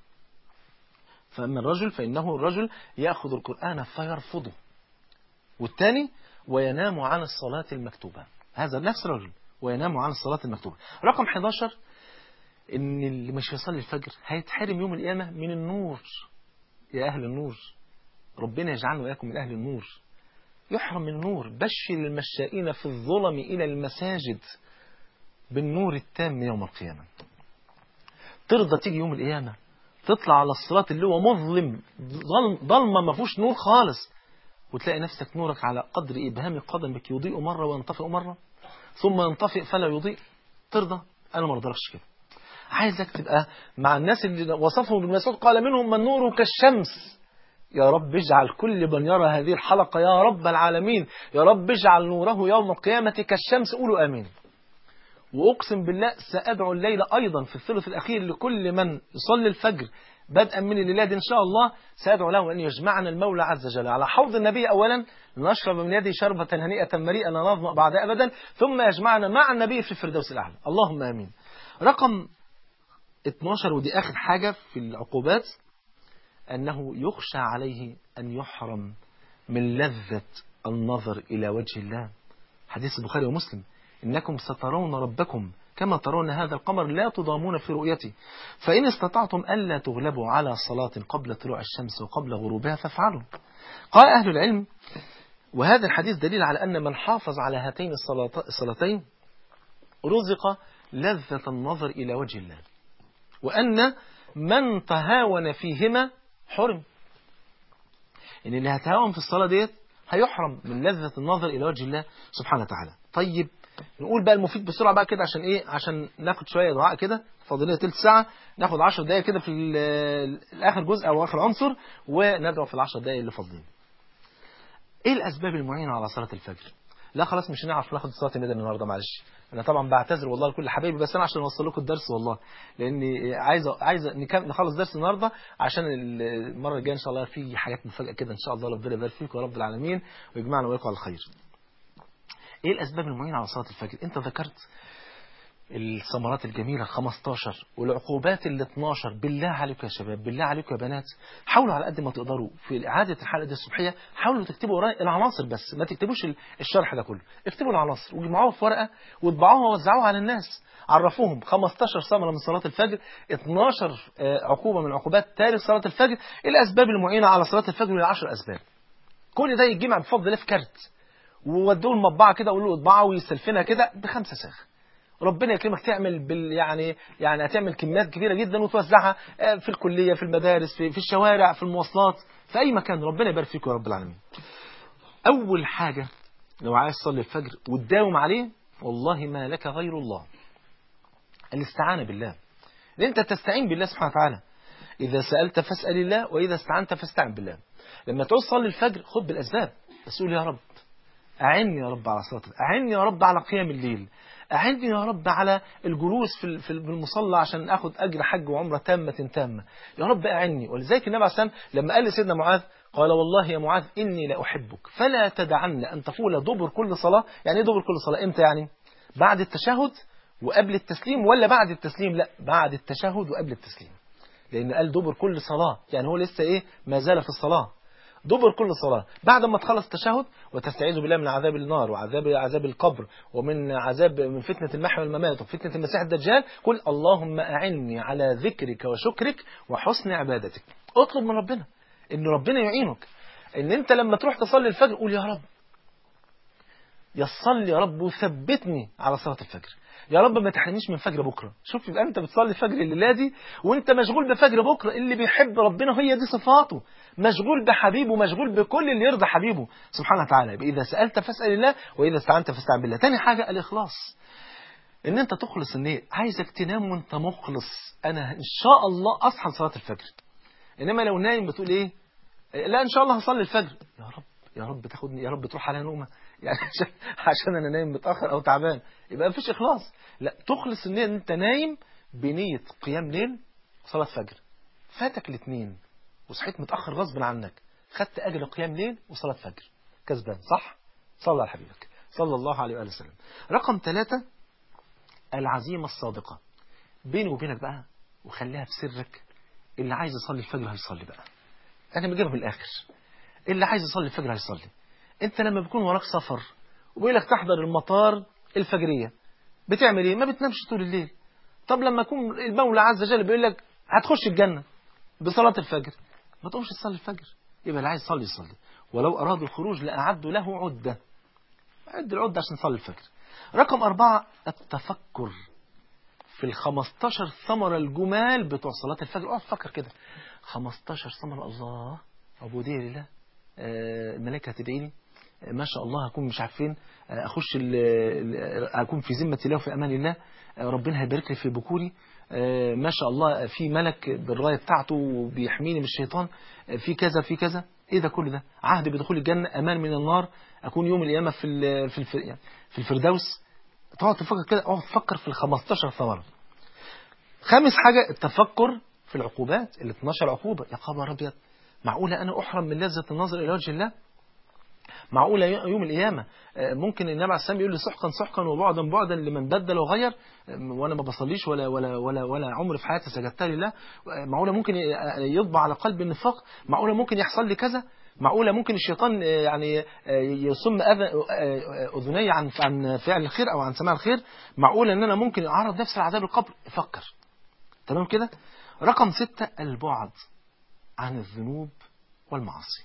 فاما الرجل فانه الرجل ياخذ القران فيرفضه والثاني وينام عن الصلاه المكتوبه هذا نفس الرجل وينام عن الصلاه المكتوبه رقم 11 ان اللي مش هيصلي الفجر هيتحرم يوم القيامه من النور يا اهل النور ربنا يجعلنا وإياكم من أهل النور يحرم من النور بشر المشائين في الظلم إلى المساجد بالنور التام يوم القيامة ترضى تيجي يوم القيامة تطلع على الصراط اللي هو مظلم ضلمة ما فيهوش نور خالص وتلاقي نفسك نورك على قدر إبهام قدمك يضيء مرة وينطفئ مرة ثم ينطفئ فلا يضيء ترضى أنا ما رضاكش كده عايزك تبقى مع الناس اللي وصفهم ابن مسعود قال منهم من نوره كالشمس يا رب اجعل كل من يرى هذه الحلقة يا رب العالمين يا رب اجعل نوره يوم القيامة كالشمس قولوا آمين وأقسم بالله سأدعو الليلة أيضا في الثلث الأخير لكل من يصلي الفجر بدءا من الليلة دي إن شاء الله سأدعو له أن يجمعنا المولى عز وجل على حوض النبي أولا نشرب من يده شربة هنيئة مريئة لا نظمأ بعد أبدا ثم يجمعنا مع النبي في الفردوس الأعلى اللهم آمين رقم 12 ودي آخر حاجة في العقوبات أنه يخشى عليه أن يحرم من لذة النظر إلى وجه الله حديث البخاري ومسلم إنكم سترون ربكم كما ترون هذا القمر لا تضامون في رؤيته فإن استطعتم ألا تغلبوا على صلاة قبل طلوع الشمس وقبل غروبها فافعلوا قال أهل العلم وهذا الحديث دليل على أن من حافظ على هاتين الصلاتين رزق لذة النظر إلى وجه الله وأن من تهاون فيهما حرم ان اللي هتهاون في الصلاة ديت هيحرم من لذة النظر إلى وجه الله سبحانه وتعالى طيب نقول بقى المفيد بسرعة بقى كده عشان إيه عشان ناخد شوية دعاء كده فاضلنا تلت ساعة ناخد 10 دقايق كده في آخر جزء أو آخر عنصر وندعو في العشر دقايق اللي فاضلين إيه الأسباب المعينة على صلاة الفجر لا خلاص مش هنعرف ناخد صلاه الندى النهارده معلش انا طبعا بعتذر والله لكل حبايبي بس انا عشان اوصل لكم الدرس والله لاني عايز عايز نخلص درس النهارده عشان المره الجايه ان شاء الله في حاجات مفاجاه كده ان شاء الله ربنا يبارك فيكم يا رب العالمين ويجمعنا وياكم على الخير ايه الاسباب المعينه على صلاه الفجر انت ذكرت الثمرات الجميلة 15 والعقوبات ال 12 بالله عليكم يا شباب بالله عليكم يا بنات حاولوا على قد ما تقدروا في إعادة الحلقة دي الصبحية حاولوا تكتبوا ورايا العناصر بس ما تكتبوش الشرح ده كله اكتبوا العناصر وجمعوها في ورقة واطبعوها ووزعوها على الناس عرفوهم 15 ثمرة من صلاة الفجر 12 عقوبة من عقوبات تارك صلاة الفجر الأسباب المعينة على صلاة الفجر من 10 أسباب كل ده يتجمع بفضل الله في كارت وودوه المطبعة كده وقولوا له اطبعها ويسلفنها كده بخمسة ساخ ربنا يكرمك تعمل بال يعني يعني هتعمل كميات كبيره جدا وتوزعها في الكليه في المدارس في, في الشوارع في المواصلات في اي مكان ربنا يبارك فيكم يا رب العالمين. اول حاجه لو عايز تصلي الفجر وتداوم عليه والله ما لك غير الله. الاستعانه بالله. ان انت تستعين بالله سبحانه وتعالى. اذا سالت فاسال الله واذا استعنت فاستعن بالله. لما تعوز تصلي الفجر خد بالاسباب بس قول يا رب أعني يا رب على صلاة أعني يا رب على قيام الليل أعني يا رب على الجلوس في ال- في المصلى عشان أخذ أجر حج وعمرة تامة تامة يا رب أعني ولذلك النبي عليه الصلاة والسلام لما قال لسيدنا معاذ قال والله يا معاذ إني لأحبك فلا تدعن أن تقول دبر كل صلاة يعني إيه دبر كل صلاة إمتى يعني بعد التشهد وقبل التسليم ولا بعد التسليم لا بعد التشهد وقبل التسليم لأن قال دبر كل صلاة يعني هو لسه إيه ما زال في الصلاة دبر كل صلاة بعد ما تخلص التشهد وتستعيذ بالله من عذاب النار وعذاب عذاب القبر ومن عذاب من فتنة المحيا والممات وفتنة المسيح الدجال قل اللهم أعني على ذكرك وشكرك وحسن عبادتك اطلب من ربنا ان ربنا يعينك ان انت لما تروح تصلي الفجر قول يا رب يصلي يا رب وثبتني على صلاة الفجر يا رب ما تحرمنيش من فجر بكرة شوف يبقى انت بتصلي الفجر الليلة دي وانت مشغول بفجر بكرة اللي بيحب ربنا هي دي صفاته مشغول بحبيبه مشغول بكل اللي يرضى حبيبه سبحانه وتعالى يبقى إذا سألت فاسأل الله وإذا استعنت فاستعن بالله تاني حاجة الإخلاص ان انت تخلص النية عايزك تنام وانت مخلص انا ان شاء الله اصحى لصلاة الفجر انما لو نايم بتقول ايه لا ان شاء الله هصلي الفجر يا رب يا رب تاخدني يا رب تروح عليا نومه يعني عشان, عشان انا نايم متاخر او تعبان يبقى مفيش اخلاص لا تخلص النيه ان انت نايم بنيه قيام ليل وصلاه فجر فاتك الاثنين وصحيت متاخر غصب عنك خدت اجر قيام ليل وصلاه فجر كسبان صح صلى على حبيبك صلى الله عليه واله وسلم رقم ثلاثة العزيمه الصادقه بيني وبينك بقى وخليها في سرك اللي عايز يصلي الفجر هيصلي بقى انا بجيبها من الاخر اللي عايز يصلي الفجر هيصلي انت لما بيكون وراك سفر وبيقول لك تحضر المطار الفجريه بتعمل ايه ما بتنامش طول الليل طب لما يكون المولى عز وجل بيقول لك هتخش الجنه بصلاه الفجر ما تقومش تصلي الفجر يبقى اللي عايز يصلي يصلي ولو ارادوا الخروج لاعدوا له عده عد العده عشان يصلي الفجر رقم أربعة التفكر في ال 15 ثمرة الجمال بتوع صلاة الفجر اقعد فكر كده 15 ثمرة الله عبودية لله آه، الملائكة هتدعي لي آه، ما شاء الله هكون مش عارف فين آه، اخش ال- ال- هكون في ذمة الله وفي امان الله آه، ربنا هيبارك لي في بكوري آه، ما شاء الله في ملك بالرايه بتاعته وبيحميني من الشيطان آه، في كذا في كذا ايه ده كل ده عهد بدخول الجنة امان من النار اكون يوم القيامة في ال- في الف- يعني في الفردوس تقعد تفكر كده اقعد تفكر في ال 15 ثمرة خامس حاجة التفكر في العقوبات ال 12 عقوبة يا خبر ابيض معقولة انا احرم من لذة النظر الى وجه الله معقولة يوم القيامة آه، ممكن النبي عليه السلام يقول لي سحقا سحقا وبعدا بعدا لمن بدل وغير آه، وانا ما بصليش ولا ولا ولا ولا عمري في حياتي سجدت لله آه، معقولة ممكن ي- يطبع على قلبي النفاق معقولة ممكن يحصل لي كذا معقولة ممكن الشيطان آه، يعني آه، يصم أذ- آه، أذني عن عن فعل الخير أو عن سماع الخير معقولة إن أنا ممكن أعرض نفسي لعذاب القبر فكر تمام كده رقم ستة البعد عن الذنوب والمعاصي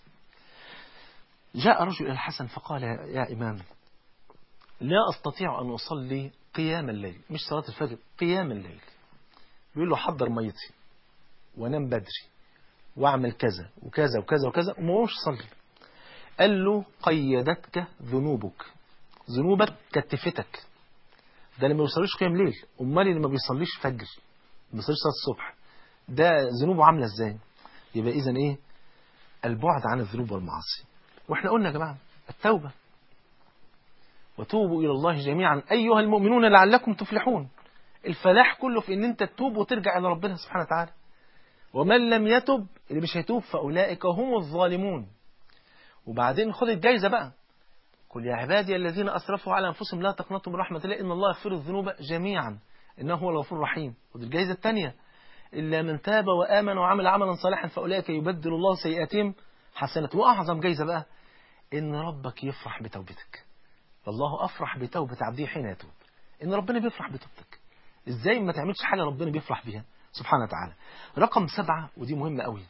جاء رجل إلى الحسن فقال يا يا إمام لا أستطيع أن أصلي قيام الليل مش صلاة الفجر قيام الليل بيقول له حضر ميتي وانام بدري واعمل كذا وكذا وكذا وكذا وما هوش صلي قال له قيدتك ذنوبك ذنوبك كتفتك ده اللي ما بيصليش قيام ليل امال اللي ما بيصليش فجر ما بيصليش صلاه الصبح ده ذنوبه عامله ازاي يبقى اذا ايه البعد عن الذنوب والمعاصي واحنا قلنا يا جماعه التوبه وتوبوا الى الله جميعا ايها المؤمنون لعلكم تفلحون الفلاح كله في ان انت تتوب وترجع الى ربنا سبحانه وتعالى ومن لم يتب اللي مش هيتوب فاولئك هم الظالمون وبعدين خد الجايزه بقى قل يا عبادي الذين اسرفوا على انفسهم لا تقنطوا من رحمه الله ان الله يغفر الذنوب جميعا انه هو الغفور الرحيم ودي الجايزه الثانيه الا من تاب وامن وعمل عملا صالحا فاولئك يبدل الله سيئاتهم حسنات واعظم جايزه بقى ان ربك يفرح بتوبتك والله افرح بتوبه عبده حين يتوب ان ربنا بيفرح بتوبتك ازاي ما تعملش حاجه ربنا بيفرح بيها سبحانه وتعالى رقم سبعة ودي مهمة قوي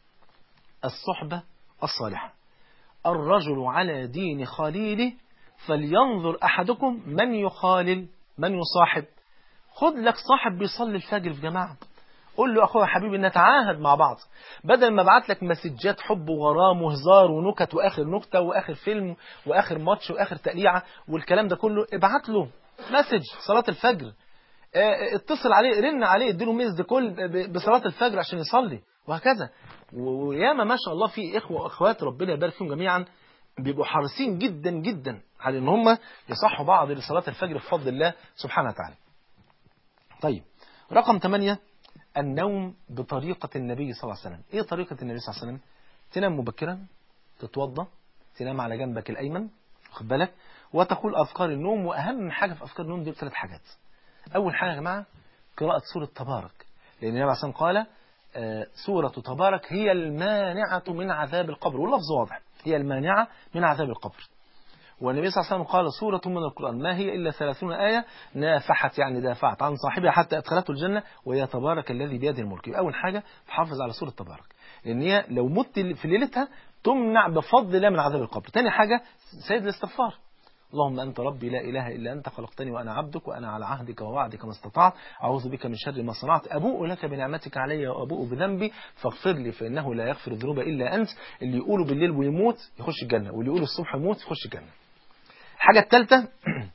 الصحبة الصالحة الرجل على دين خليله فلينظر أحدكم من يخالل من يصاحب خد لك صاحب بيصلي الفجر في جماعة قول له أخويا حبيبي نتعاهد مع بعض بدل ما ابعت لك مسجات حب وغرام وهزار ونكت وآخر نكتة وآخر فيلم وآخر ماتش وآخر تقليعة والكلام ده كله ابعت له مسج صلاة الفجر اه، اتصل عليه رن عليه اديله ميز كل بصلاة الفجر عشان يصلي وهكذا وياما ما شاء الله في إخوة وأخوات ربنا يبارك فيهم جميعا بيبقوا حريصين جدا جدا على ان هم يصحوا بعض لصلاة الفجر بفضل الله سبحانه وتعالى طيب رقم 8 النوم بطريقة النبي صلى الله عليه وسلم ايه طريقة النبي صلى الله عليه وسلم تنام مبكرا تتوضى تنام على جنبك الأيمن واخد بالك وتقول أذكار النوم وأهم حاجة في أذكار النوم دول ثلاث حاجات أول حاجة يا جماعة قراءة سورة تبارك لأن النبي عليه الصلاة والسلام قال آه، سورة تبارك هي المانعة من عذاب القبر واللفظ واضح هي المانعة من عذاب القبر والنبي صلى الله عليه وسلم قال سورة من القرآن ما هي إلا ثلاثون آية نافحت يعني دافعت عن صاحبها حتى أدخلته الجنة وهي تبارك الذي بيده الملك يبقى أول حاجة تحافظ على سورة تبارك لأن هي لو مت في ليلتها تمنع بفضل الله من عذاب القبر تاني حاجة سيد الاستغفار اللهم أنت ربي لا إله إلا أنت خلقتني وأنا عبدك وأنا على عهدك ووعدك ما استطعت أعوذ بك من شر ما صنعت أبوء لك بنعمتك علي وأبوء بذنبي فاغفر لي فإنه لا يغفر الذنوب إلا أنت اللي يقوله بالليل ويموت يخش الجنة واللي يقوله الصبح يموت يخش الجنة الحاجة الثالثة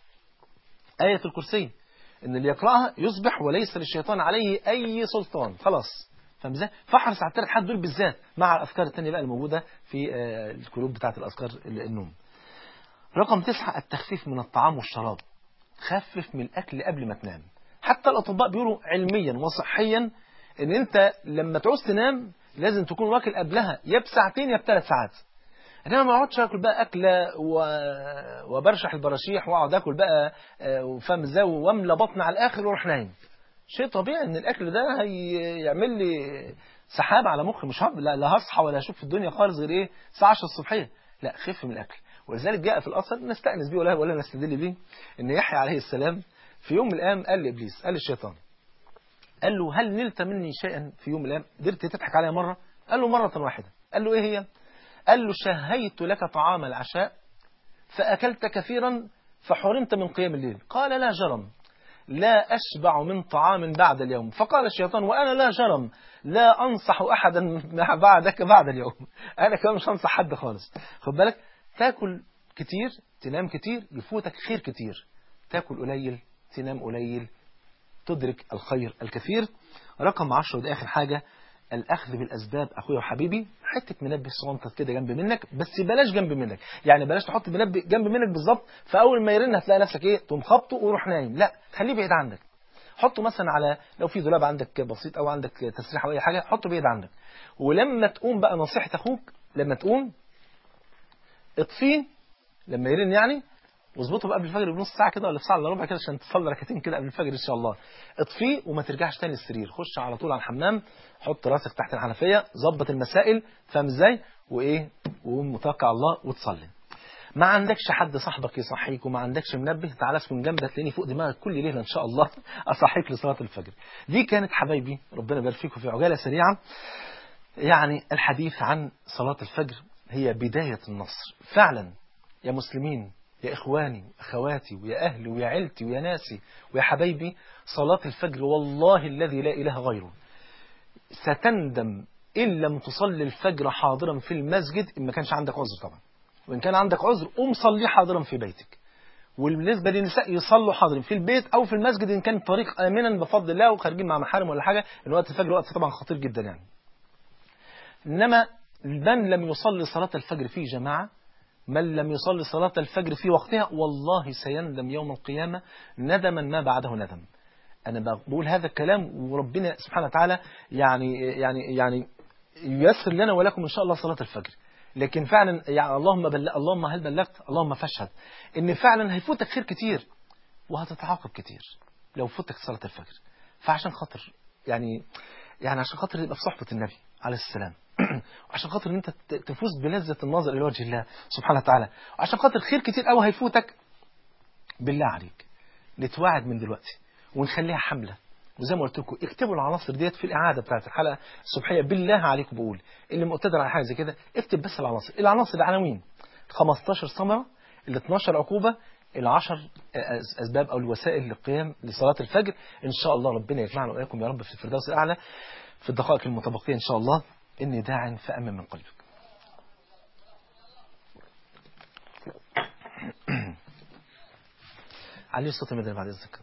آية الكرسي إن اللي يقرأها يصبح وليس للشيطان عليه أي سلطان خلاص فاهم ازاي؟ فاحرص على الثلاث حاجات دول بالذات مع الأفكار الثانية بقى الموجودة في آه، الكروب بتاعة الأذكار النوم رقم تسعة التخفيف من الطعام والشراب خفف من الأكل قبل ما تنام حتى الأطباء بيقولوا علميا وصحيا إن أنت لما تعوز تنام لازم تكون واكل قبلها يا بساعتين يا بثلاث ساعات انما ما اقعدش اكل بقى اكله و... وبرشح البراشيح واقعد اكل بقى آه، وفاهم ازاي واملى بطني على الاخر واروح نايم شيء طبيعي ان الاكل ده هيعمل لي سحاب على مخي مش هب... لا, لا هصحى ولا اشوف في الدنيا خالص غير ايه الساعه 10 الصبحيه لا خف من الاكل ولذلك جاء في الاثر نستانس بيه ولا ولا نستدل بيه ان يحيى عليه السلام في يوم من الايام قال لابليس قال للشيطان قال له هل نلت مني شيئا في يوم من الايام قدرت تضحك عليا مره قال له مره واحده قال له ايه هي قال له شهيت لك طعام العشاء فأكلت كثيرا فحرمت من قيام الليل قال لا جرم لا أشبع من طعام بعد اليوم فقال الشيطان وأنا لا جرم لا أنصح أحدا بعدك بعد اليوم أنا كمان مش هنصح حد خالص خد بالك تاكل كتير تنام كتير يفوتك خير كتير تاكل قليل تنام قليل تدرك الخير الكثير رقم عشرة ودي آخر حاجة الأخذ بالأسباب أخويا وحبيبي حتة منبه صغنطة كده جنب منك بس بلاش جنب منك يعني بلاش تحط منبه جنب منك بالظبط فأول ما يرن هتلاقي نفسك إيه تقوم خبطه وروح نايم لا خليه بعيد عنك حطه مثلا على لو في دولاب عندك بسيط أو عندك تسريح أو أي حاجة حطه بعيد عنك ولما تقوم بقى نصيحة أخوك لما تقوم اطفيه لما يرن يعني واظبطه بقى قبل الفجر بنص ساعه كده ولا في ساعه الا ربع كده عشان تصلي ركعتين كده قبل الفجر ان شاء الله اطفيه وما ترجعش تاني السرير خش على طول على الحمام حط راسك تحت الحنفيه ظبط المسائل فاهم ازاي وايه وقوم متوكل على الله وتصلي ما عندكش حد صاحبك يصحيك وما عندكش منبه تعالى اسكن جنبي هتلاقيني فوق دماغك كل ليله ان شاء الله اصحيك لصلاه الفجر دي كانت حبايبي ربنا يبارك فيكم في عجاله سريعه يعني الحديث عن صلاه الفجر هي بدايه النصر فعلا يا مسلمين يا إخواني أخواتي ويا أهلي ويا عيلتي ويا ناسي ويا حبايبي صلاة الفجر والله الذي لا إله غيره ستندم إن لم تصلي الفجر حاضرا في المسجد إن ما كانش عندك عذر طبعا وإن كان عندك عذر قوم صلي حاضرا في بيتك وبالنسبة للنساء يصلوا حاضرين في البيت أو في المسجد إن كان الطريق آمنا بفضل الله وخارجين مع محارم ولا حاجة إن وقت الفجر وقت طبعا خطير جدا يعني إنما من لم يصلي صلاة الفجر في جماعة من لم يصلي صلاة الفجر في وقتها والله سيندم يوم القيامة ندما ما بعده ندم أنا بقول هذا الكلام وربنا سبحانه وتعالى يعني يعني يعني ييسر لنا ولكم إن شاء الله صلاة الفجر لكن فعلا يعني اللهم بلغ اللهم هل بلغت اللهم فاشهد إن فعلا هيفوتك خير كتير وهتتعاقب كتير لو فوتك صلاة الفجر فعشان خاطر يعني يعني عشان خاطر يبقى في صحبة النبي عليه السلام وعشان خاطر ان انت تفوز بلذة النظر الى وجه الله سبحانه وتعالى وعشان خاطر خير كتير قوي هيفوتك بالله عليك نتواعد من دلوقتي ونخليها حملة وزي ما قلت لكم اكتبوا العناصر ديت في الإعادة بتاعت الحلقة الصبحية بالله عليكم بقول اللي مقتدر على حاجة زي كده اكتب بس العناصر العناصر العناوين 15 ثمرة ال 12 عقوبة العشر أسباب أو الوسائل للقيام لصلاة الفجر إن شاء الله ربنا يجمعنا وإياكم يا رب في الفردوس الأعلى في الدقائق المتبقية إن شاء الله إني داع فأمن من قلبك علي الصوت المدني بعد إذنك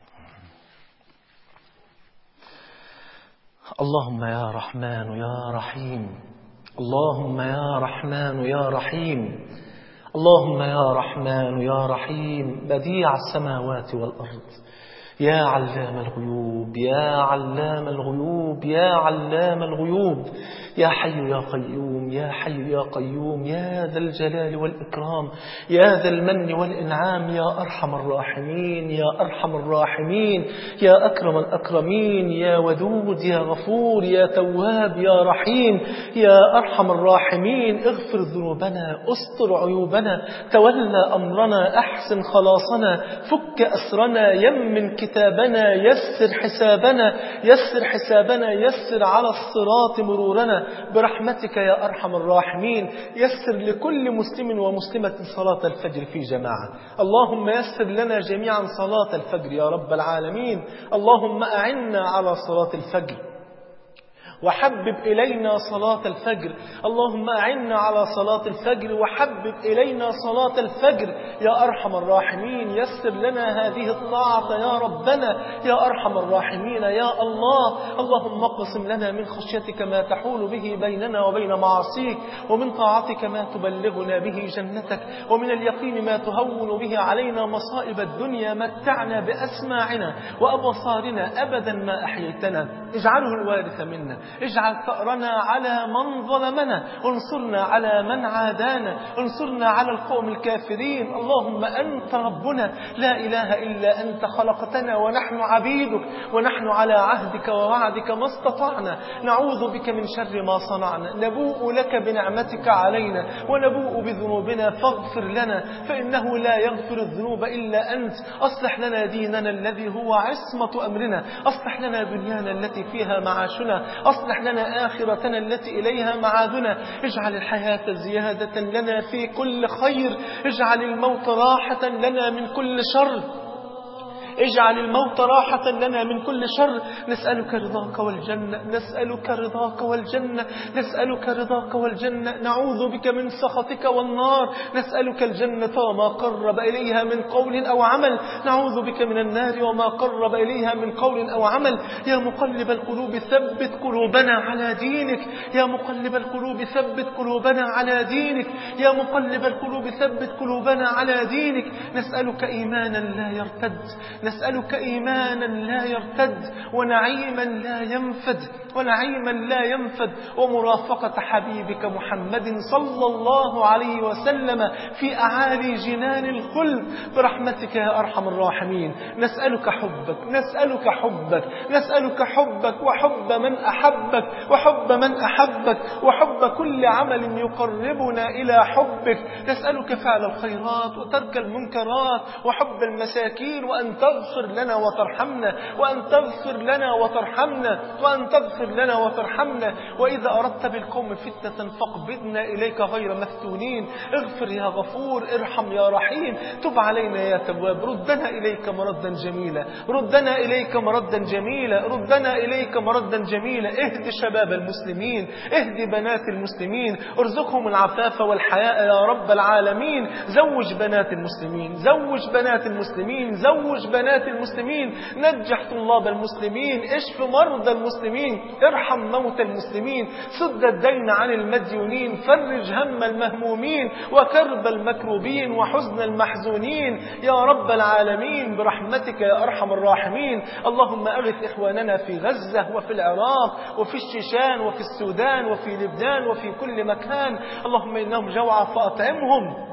اللهم يا رحمن يا رحيم اللهم يا رحمن يا رحيم اللهم يا رحمن يا رحيم بديع السماوات والأرض يا علام الغيوب يا علام الغيوب يا علام الغيوب يا حي يا قيوم يا حي يا قيوم يا ذا الجلال والإكرام يا ذا المن والإنعام يا أرحم الراحمين يا أرحم الراحمين يا أكرم الأكرمين يا ودود يا غفور يا تواب يا رحيم يا أرحم الراحمين اغفر ذنوبنا استر عيوبنا تولى أمرنا أحسن خلاصنا فك أسرنا يمن كتابنا يسر حسابنا يسر حسابنا يسر على الصراط مرورنا برحمتك يا أرحم الراحمين يسر لكل مسلم ومسلمة صلاة الفجر في جماعة اللهم يسر لنا جميعا صلاة الفجر يا رب العالمين اللهم أعنا على صلاة الفجر وحبب إلينا صلاة الفجر اللهم أعنا على صلاة الفجر وحبب إلينا صلاة الفجر يا أرحم الراحمين يسر لنا هذه الطاعة يا ربنا يا أرحم الراحمين يا الله اللهم اقسم لنا من خشيتك ما تحول به بيننا وبين معاصيك ومن طاعتك ما تبلغنا به جنتك ومن اليقين ما تهون به علينا مصائب الدنيا متعنا بأسماعنا وأبصارنا أبدا ما أحييتنا اجعله الوارث منا اجعل ثأرنا على من ظلمنا انصرنا على من عادانا انصرنا على القوم الكافرين اللهم أنت ربنا لا إله إلا أنت خلقتنا ونحن عبيدك ونحن على عهدك ووعدك ما استطعنا نعوذ بك من شر ما صنعنا نبوء لك بنعمتك علينا ونبوء بذنوبنا فاغفر لنا فإنه لا يغفر الذنوب إلا أنت أصلح لنا ديننا الذي هو عصمة أمرنا أصلح لنا دنيانا التي فيها معاشنا أصلح لنا آخرتنا التي إليها معادنا اجعل الحياة زيادة لنا في كل خير اجعل الموت راحة لنا من كل شر اجعل الموت راحة لنا من كل شر نسألك رضاك والجنة نسألك رضاك والجنة نسألك رضاك والجنة نعوذ بك من سخطك والنار نسألك الجنة وما قرب إليها من قول أو عمل نعوذ بك من النار وما قرب إليها من قول أو عمل يا مقلب القلوب ثبت قلوبنا على دينك يا مقلب القلوب ثبت قلوبنا على دينك يا مقلب القلوب ثبت قلوبنا على دينك نسألك إيمانا لا يرتد نسألك إيمانا لا يرتد ونعيما لا ينفد ونعيما لا ينفد ومرافقة حبيبك محمد صلى الله عليه وسلم في أعالي جنان الخلد برحمتك يا أرحم الراحمين نسألك حبك نسألك حبك نسألك حبك وحب من أحبك وحب من أحبك وحب كل عمل يقربنا إلى حبك نسألك فعل الخيرات وترك المنكرات وحب المساكين وأن تغفر لنا وترحمنا وأن تغفر لنا وترحمنا وأن تغفر لنا وترحمنا وإذا أردت بالقوم فتنة فاقبضنا إليك غير مفتونين اغفر يا غفور ارحم يا رحيم تب علينا يا تواب ردنا إليك مردا جميلا ردنا إليك مردا جميلا ردنا إليك مردا جميلا اهد شباب المسلمين اهد بنات المسلمين ارزقهم العفاف والحياء يا رب العالمين زوج بنات المسلمين زوج بنات المسلمين زوج بنات المسلمين نجح طلاب المسلمين اشف مرضى المسلمين ارحم موتى المسلمين سد الدين عن المديونين فرج هم المهمومين وكرب المكروبين وحزن المحزونين يا رب العالمين برحمتك يا أرحم الراحمين اللهم أغث إخواننا في غزة وفي العراق وفي الشيشان وفي السودان وفي لبنان وفي كل مكان اللهم إنهم جوعى فأطعمهم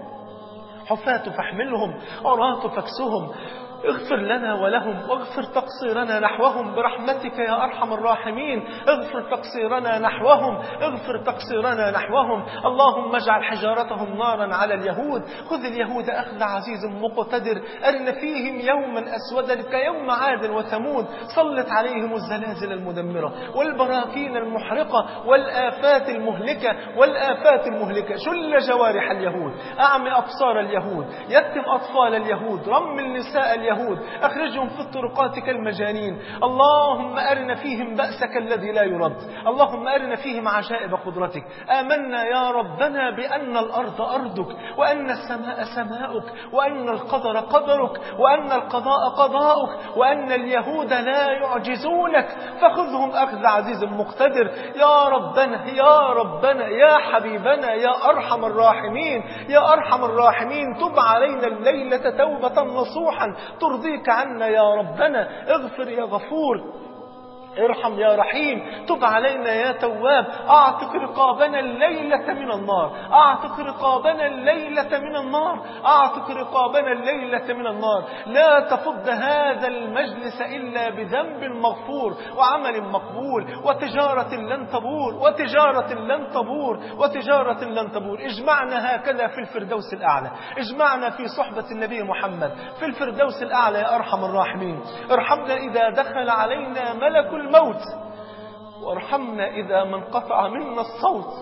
حفاة فاحملهم عراة فاكسهم اغفر لنا ولهم واغفر تقصيرنا نحوهم برحمتك يا أرحم الراحمين اغفر تقصيرنا نحوهم اغفر تقصيرنا نحوهم اللهم اجعل حجارتهم نارا على اليهود خذ اليهود أخذ عزيز مقتدر أرن فيهم يوما أسودا كيوم عاد وثمود صلت عليهم الزلازل المدمرة والبراكين المحرقة والآفات المهلكة والآفات المهلكة شل جوارح اليهود أعم أبصار اليهود اليهود يتم أطفال اليهود رمل نساء اليهود أخرجهم في الطرقات كالمجانين اللهم أرنا فيهم بأسك الذي لا يرد اللهم أرنا فيهم عجائب قدرتك آمنا يا ربنا بأن الأرض أرضك وأن السماء سماؤك وأن القدر قدرك وأن القضاء قضاؤك وأن اليهود لا يعجزونك فخذهم أخذ عزيز مقتدر يا ربنا يا ربنا يا حبيبنا يا أرحم الراحمين يا أرحم الراحمين تب علينا الليلة توبة نصوحا ترضيك عنا يا ربنا اغفر يا غفور ارحم يا رحيم تب علينا يا تواب اعتق رقابنا الليلة من النار اعتق رقابنا الليلة من النار اعتق رقابنا الليلة من النار لا تفض هذا المجلس الا بذنب مغفور وعمل مقبول وتجارة لن تبور وتجارة لن تبور وتجارة لن تبور اجمعنا هكذا في الفردوس الاعلى اجمعنا في صحبة النبي محمد في الفردوس الاعلى يا ارحم الراحمين ارحمنا اذا دخل علينا ملك الموت وارحمنا إذا ما انقطع منا الصوت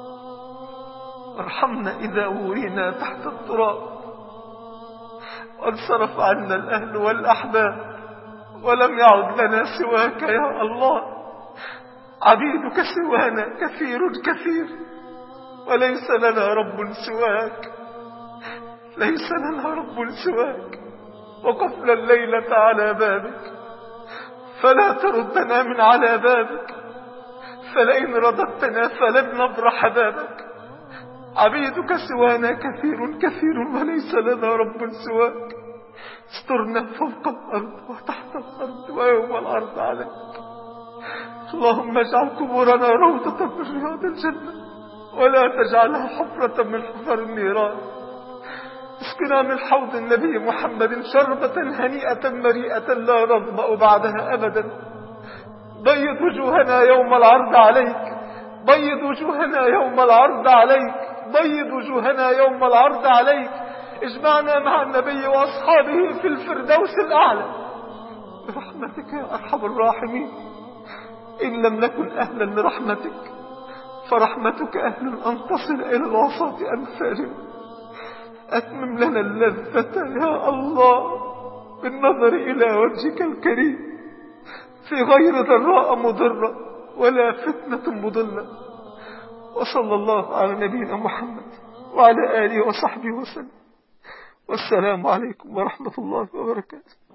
وارحمنا إذا ورينا تحت التراب وانصرف عنا الأهل والأحباب ولم يعد لنا سواك يا الله عبيدك سوانا كثير كثير وليس لنا رب سواك ليس لنا رب سواك وقفنا الليلة على بابك فلا تردنا من على بابك فلئن رددتنا فلن نبرح بابك عبيدك سوانا كثير كثير وليس لنا رب سواك استرنا فوق الأرض وتحت الأرض ويوم الأرض عليك اللهم اجعل قبورنا روضة من رياض الجنة ولا تجعلها حفرة من حفر النيران اسقنا من حوض النبي محمد شربة هنيئة مريئة لا نظمأ بعدها أبدا بيض وجوهنا يوم العرض عليك بيض وجوهنا يوم العرض عليك بيض وجوهنا يوم العرض عليك اجمعنا مع النبي وأصحابه في الفردوس الأعلى برحمتك يا أرحم الراحمين إن لم نكن أهلا لرحمتك فرحمتك أهل أن تصل إلى الوسط أنفالنا أتمم لنا اللذة يا الله بالنظر إلى وجهك الكريم في غير ضراء مضرة ولا فتنة مضلة وصلى الله على نبينا محمد وعلى آله وصحبه وسلم والسلام عليكم ورحمة الله وبركاته